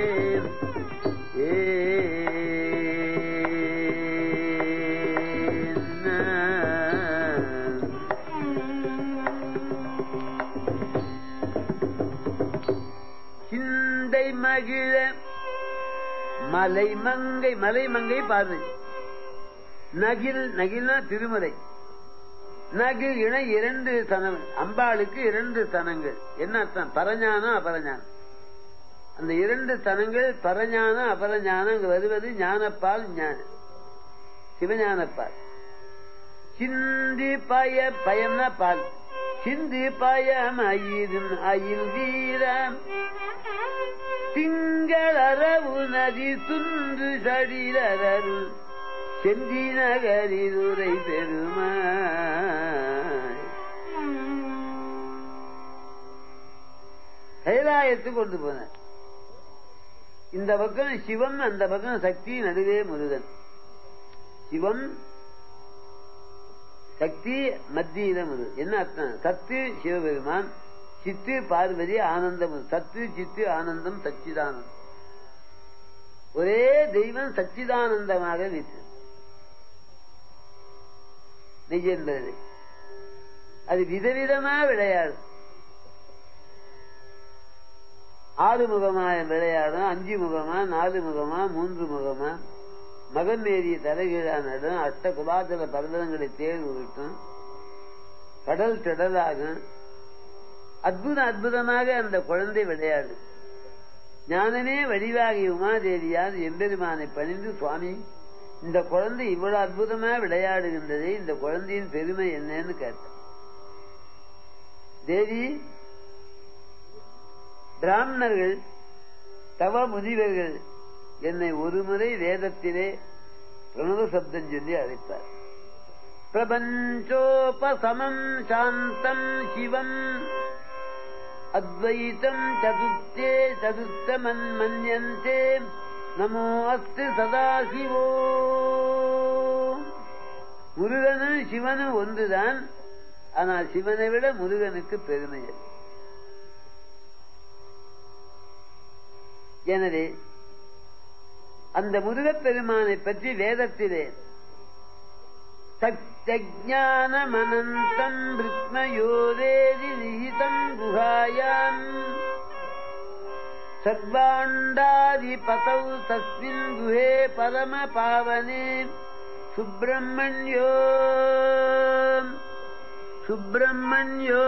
ஏ சிந்தை மகிழ மலை மங்கை மலை மங்கை பார்வை நகில் நகில்னா திருமலை நகில் இணை இரண்டு தனம் அம்பாளுக்கு இரண்டு தனங்கள் என்ன அர்த்தம் பரஞானம் அபரஞானம் அந்த இரண்டு தனங்கள் பரஞானம் அபரஞானம் இங்கு வருவது ஞானப்பால் ஞான சிவஞானப்பால் சிந்தி பய பயம்னா பால் சிந்தி பயம் அயிரும் அயில் வீரம் திங்களரவு நதி துந்து சடிலரரு செந்தி நகரிதுரை பெருமாய் கைலாயத்துக்கு கொண்டு போனார் இந்த பக்கம் சிவம் அந்த பக்கம் சக்தி நடுவே முருகன் சிவம் சக்தி மத்தியில முருகன் என்ன அர்த்தம் சத்து சிவபெருமான் சித்து பார்வதி ஆனந்தம் சத்து சித்து ஆனந்தம் சச்சிதானந்தம் ஒரே தெய்வம் சச்சிதானந்தமாக வீட்டு நெய் என்பது அது விதவிதமா விளையாடும் ஆறு முகமா விளையாடும் அஞ்சு முகமா நாலு முகமா மூன்று முகமா மகன் மேறிய தலைகீழா நடும் அஷ்ட குபாதல பர்வதங்களை தேர்வு விட்டும் கடல் திடலாகும் அற்புதம் அற்புதமாக அந்த குழந்தை விளையாடு ஞானமே வடிவாகி உமாதேவியார் எம்பெருமானை பணிந்து சுவாமி இந்த குழந்தை இவ்வளவு அற்புதமா விளையாடுகின்றதே இந்த குழந்தையின் பெருமை என்னன்னு கேட்டார் தேவி பிராமணர்கள் தவ முதிவர்கள் என்னை ஒருமுறை வேதத்திலே பிரணவ சப்தம் சொல்லி அழைப்பார் பிரபஞ்சோபசமம் சாந்தம் சிவம் அத்வைத்தம் சதுர்த்தே சதுர்த்தமன் மன்யந்தே நமோ அஸ்து சதாசிவோ முருகனும் சிவனும் ஒன்றுதான் ஆனால் சிவனை விட முருகனுக்கு பெருமை எனவே அந்த முருகப்பெருமானை பற்றி வேதத்திலே சக்ஞானமனந்தம் ரித்மயோரேதி நிஹிதம் குஹாயாம் சர்வாண்டாதிபதௌ தஸ்மின் குஹே பரம பாவனே சுப்பிரமணியோ சுப்பிரமணியோ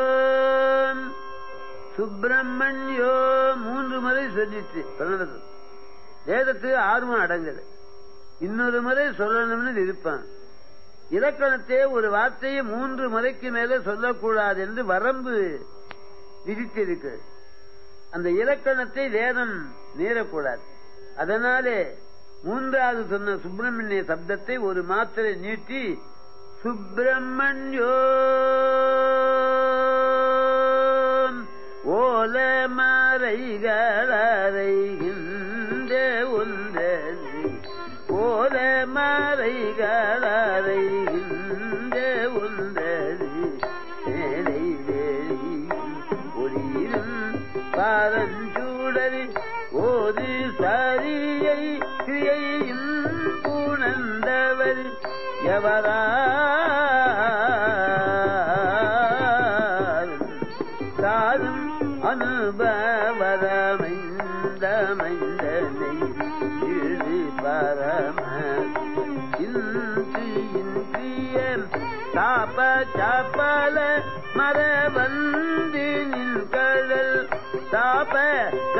சுப்பிரமணியோ மூன்று முறை சொல்லிச்சு பிரணவம் வேதத்துக்கு ஆர்வம் அடங்குது இன்னொரு முறை சொல்லணும்னு விருப்பம் இலக்கணத்தை ஒரு வார்த்தையை மூன்று முறைக்கு மேல சொல்லக்கூடாது என்று வரம்பு விதித்திருக்கு அந்த இலக்கணத்தை வேதம் மீறக்கூடாது அதனாலே மூன்றாவது சொன்ன சுப்பிரமணிய சப்தத்தை ஒரு மாத்திரை நீட்டி சுப்பிரமணியோ ஓல மறைகளறைகின்ற ஒன்றி ஓல மறைகளறைகின்ற ஒன்றி மேலை வேலியும் ஒளியிலும் பாரஞ்சூடரி ஓது சாரியை கிரியையும் புணர்ந்தவர் எவரா சாரும் அனுபவரமைந்தமைந்தனை இழு பரம இன்று இன்றிய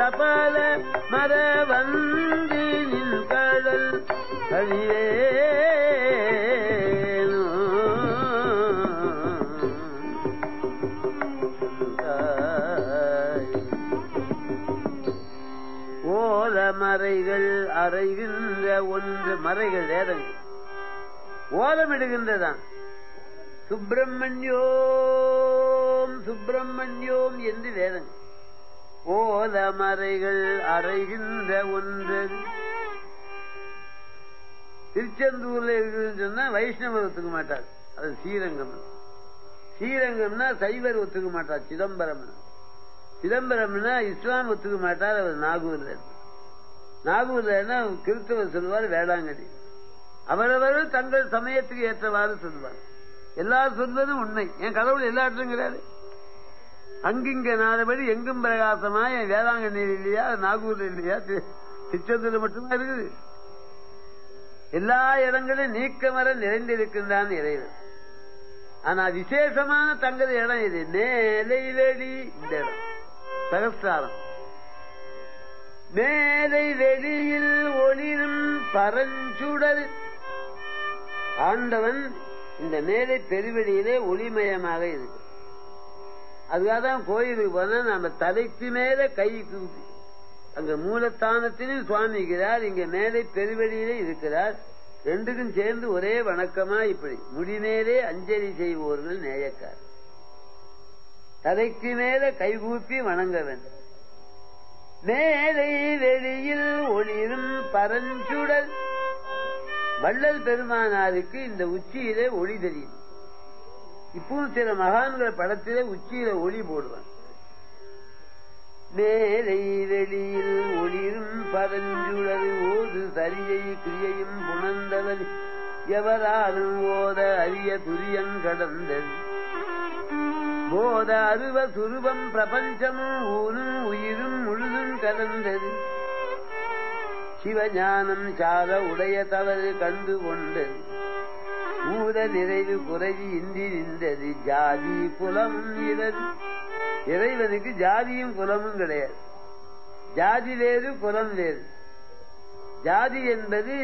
சபல மர வந்து நின் கடல் ஓல மறைகள் அறைகின்ற ஒன்று மறைகள் வேதங்கள் ஓலமிடுகின்றதான் சுப்பிரமணியோம் சுப்பிரமணியோம் என்று வேதங்கள் ஓல மறைகள் அறைகின்ற ஒன்று திருச்செந்தூர்ல இருக்குதுன்னு சொன்னா வைஷ்ணவர் ஒத்துக்க மாட்டார் அது ஸ்ரீரங்கம் ஸ்ரீரங்கம்னா சைவர் ஒத்துக்க மாட்டார் சிதம்பரம் சிதம்பரம்னா இஸ்லாம் ஒத்துக்க மாட்டார் அவர் நாகூர்ல நாகூர்ல கிறிஸ்தவர் சொல்லுவார் வேளாங்கண்ணி அவரவர்கள் தங்கள் சமயத்துக்கு ஏற்றவாறு சொல்லுவார் எல்லாரும் சொல்வதும் உண்மை என் கடவுள் எல்லா இடத்துலும் கிடையாது அங்கிங்க நாலபடி எங்கும் பிரகாசமா என் வேளாங்கண்ணியில் இல்லையா நாகூர்ல இல்லையா திருச்செந்தூர்ல மட்டும்தான் இருக்குது எல்லா இடங்களும் நீக்கமர நிறைந்திருக்கின்றான் இறைவன் ஆனா விசேஷமான தங்குற இடம் இது மேலை வெளி இந்த இடம் சகஸ்தாரம் மேலை வெளியில் ஒளிரும் பரஞ்சுடல் ஆண்டவன் இந்த மேலை பெருவெளியிலே ஒளிமயமாக இருக்கு அதுக்காக தான் கோயிலுக்கு போனா நம்ம தலைக்கு மேல கை கூப்பி அங்க மூலத்தானத்திலும் சுவாமி இருக்கிறார் இங்க மேலே பெருவெளியிலே இருக்கிறார் ரெண்டுக்கும் சேர்ந்து ஒரே வணக்கமா இப்படி முடிமேலே அஞ்சலி செய்வோர்கள் நேயக்கார் தலைக்கு மேல கைகூப்பி வணங்க வேண்டும் மேலை வெளியில் ஒளிரும் பரஞ்சுடல் வள்ளல் பெருமானாருக்கு இந்த உச்சியிலே ஒளி தெரியும் இப்பவும் சில மகான்கள் படத்திலே உச்சியில ஒளி போடுவான் மேலை வெளியில் ஒளிரும் பரஞ்சுடல் ஓது சரியை கிரியையும் புணர்ந்தவர் எவராலும் ஓத அரிய துரியங் கடந்தது போத அருவ சுருவம் பிரபஞ்சமும் ஊனும் உயிரும் முழுதும் கலந்தது சிவஞானம் சால உடைய தவறு கண்டு கொண்டது ஊத நிறைவு குறைவி இன்றி நின்றது ஜாதி குலமும் இடது இறைவனுக்கு ஜாதியும் குலமும் கிடையாது ஜாதி வேறு குலம் வேறு ஜாதி என்பது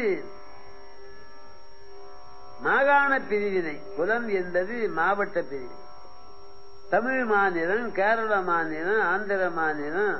மாகாண பிரிவினை குலம் என்பது மாவட்ட பிரிவினை தமிழ் மாநிலம் கேரள மாநிலம் ஆந்திர மாநிலம்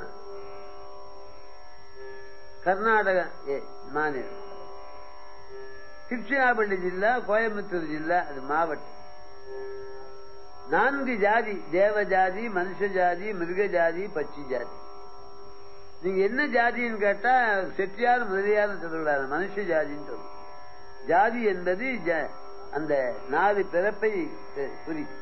கர்நாடக மாநிலம் திருச்சிராப்பள்ளி ஜில்லா கோயம்புத்தூர் ஜில்லா அது மாவட்டம் நான்கு ஜாதி தேவ ஜாதி மனுஷ ஜாதி மிருக ஜாதி பச்சி ஜாதி நீங்க என்ன ஜாதின்னு கேட்டா செட்டியார் முதலியார் சொல்லக்கூடாது மனுஷ ஜாதின்னு சொல்லணும் ஜாதி என்பது அந்த நாலு பிறப்பை குறிக்கும்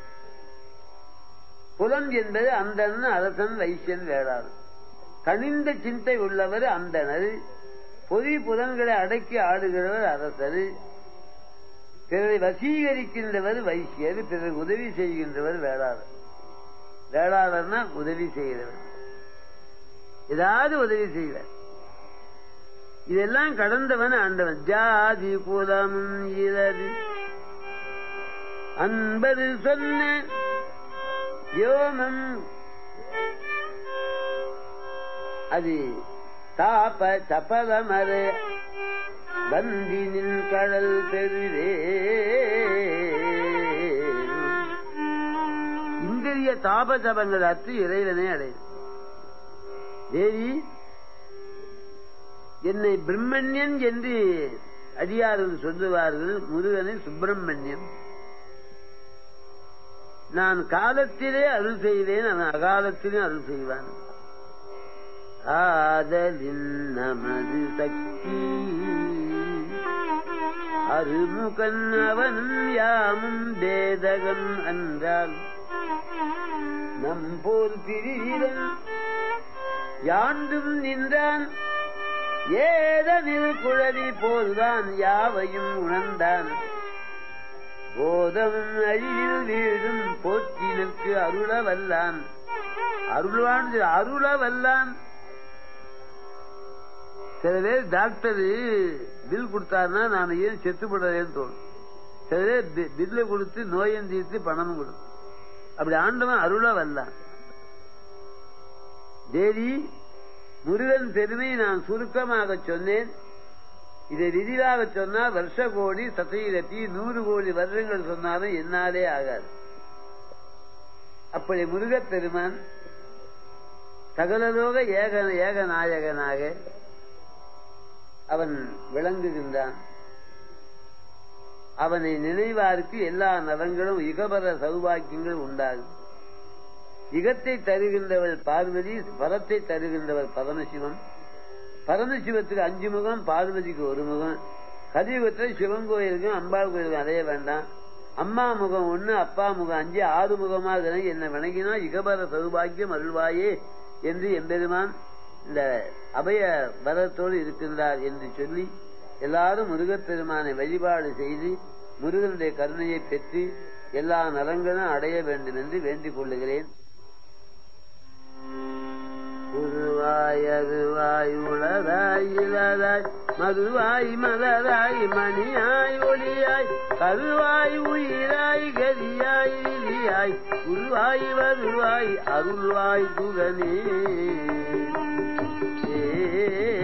புலம் என்பது அந்தன் அரசன் வைசியன் வேளாளர் கனிந்த சிந்தை உள்ளவர் அந்தனர் பொதி புலன்களை அடக்கி ஆடுகிறவர் அரசர் பிறரை வசீகரிக்கின்றவர் வைசியர் பிறர் உதவி செய்கின்றவர் வேளாளர் வேளாளர்னா உதவி செய்கிறவர் ஏதாவது உதவி செய்வார் இதெல்லாம் கடந்தவன் ஆண்டவன் ஜாதி குலமும் இரது அன்பது சொன்ன யோமம் அது தாப சபலமர வந்தினின் கடல் பெருவே இந்திரிய தாப சபங்கள் அற்று இறைவனை அடையும் தேவி என்னை பிரம்மண்யன் என்று அடியார்கள் சொல்லுவார்கள் முருகனை சுப்பிரமணியம் நான் காலத்திலே அருள் செய்வேன் அவன் அகாலத்திலே அருள் செய்வான் ஆதலின் நமது சக்தி அருமுகன் அவனும் யாமும் பேதகம் அன்றால் நம் போல் பிரிவிரன் யாண்டும் நின்றான் ஏதனில் குழலி போல்தான் யாவையும் உணர்ந்தான் போதமும் அழிவில் வீழும் போற்றினுக்கு அருள வல்லான் அருள்வான் அருள வல்லான் சில பேர் டாக்டர் பில் கொடுத்தாருன்னா நான் ஏன் செத்துப்படுறேன்னு தோணும் சில பேர் பில்ல கொடுத்து நோயம் தீர்த்து பணமும் கொடுக்கும் அப்படி ஆண்டவன் அருள வல்லான் தேவி முருகன் பெருமை நான் சுருக்கமாக சொன்னேன் இதை விரிவாக சொன்னா வருஷ கோடி சதவீதத்தி நூறு கோடி வருடங்கள் சொன்னாலும் என்னாலே ஆகாது அப்படி முருகப் பெருமான் சகலலோக ஏக ஏகநாயகனாக அவன் விளங்குகின்றான் அவனை நினைவாருக்கு எல்லா நலங்களும் இகபர சௌபாக்கியங்கள் உண்டாகும் இகத்தை தருகின்றவள் பார்வதி பரத்தை தருகின்றவர் பரமசிவம் பரமசிவத்துக்கு அஞ்சு முகம் பார்வதிக்கு ஒரு முகம் கலியுகத்தில் சிவன் கோயிலுக்கும் அம்பாள் கோயிலுக்கும் அடைய வேண்டாம் அம்மா முகம் ஒண்ணு அப்பா முகம் அஞ்சு ஆறு முகமாக என்ன வணங்கினா இகபர சௌபாக்கியம் அருள்வாயே என்று எம்பெருமான் இந்த அபய வரத்தோடு இருக்கின்றார் என்று சொல்லி எல்லாரும் முருகப்பெருமானை வழிபாடு செய்து முருகனுடைய கருணையை பெற்று எல்லா நலங்களும் அடைய வேண்டும் என்று வேண்டிக் கொள்ளுகிறேன் உருவாய் அருவாய் உளதாய் இளதாய் மதுவாய் மலராய் மணியாய் ஒளியாய் கருவாய் உயிராய் கரியாய் இலியாய் உருவாய் வருவாய் அருள்வாய் குகனே ஏ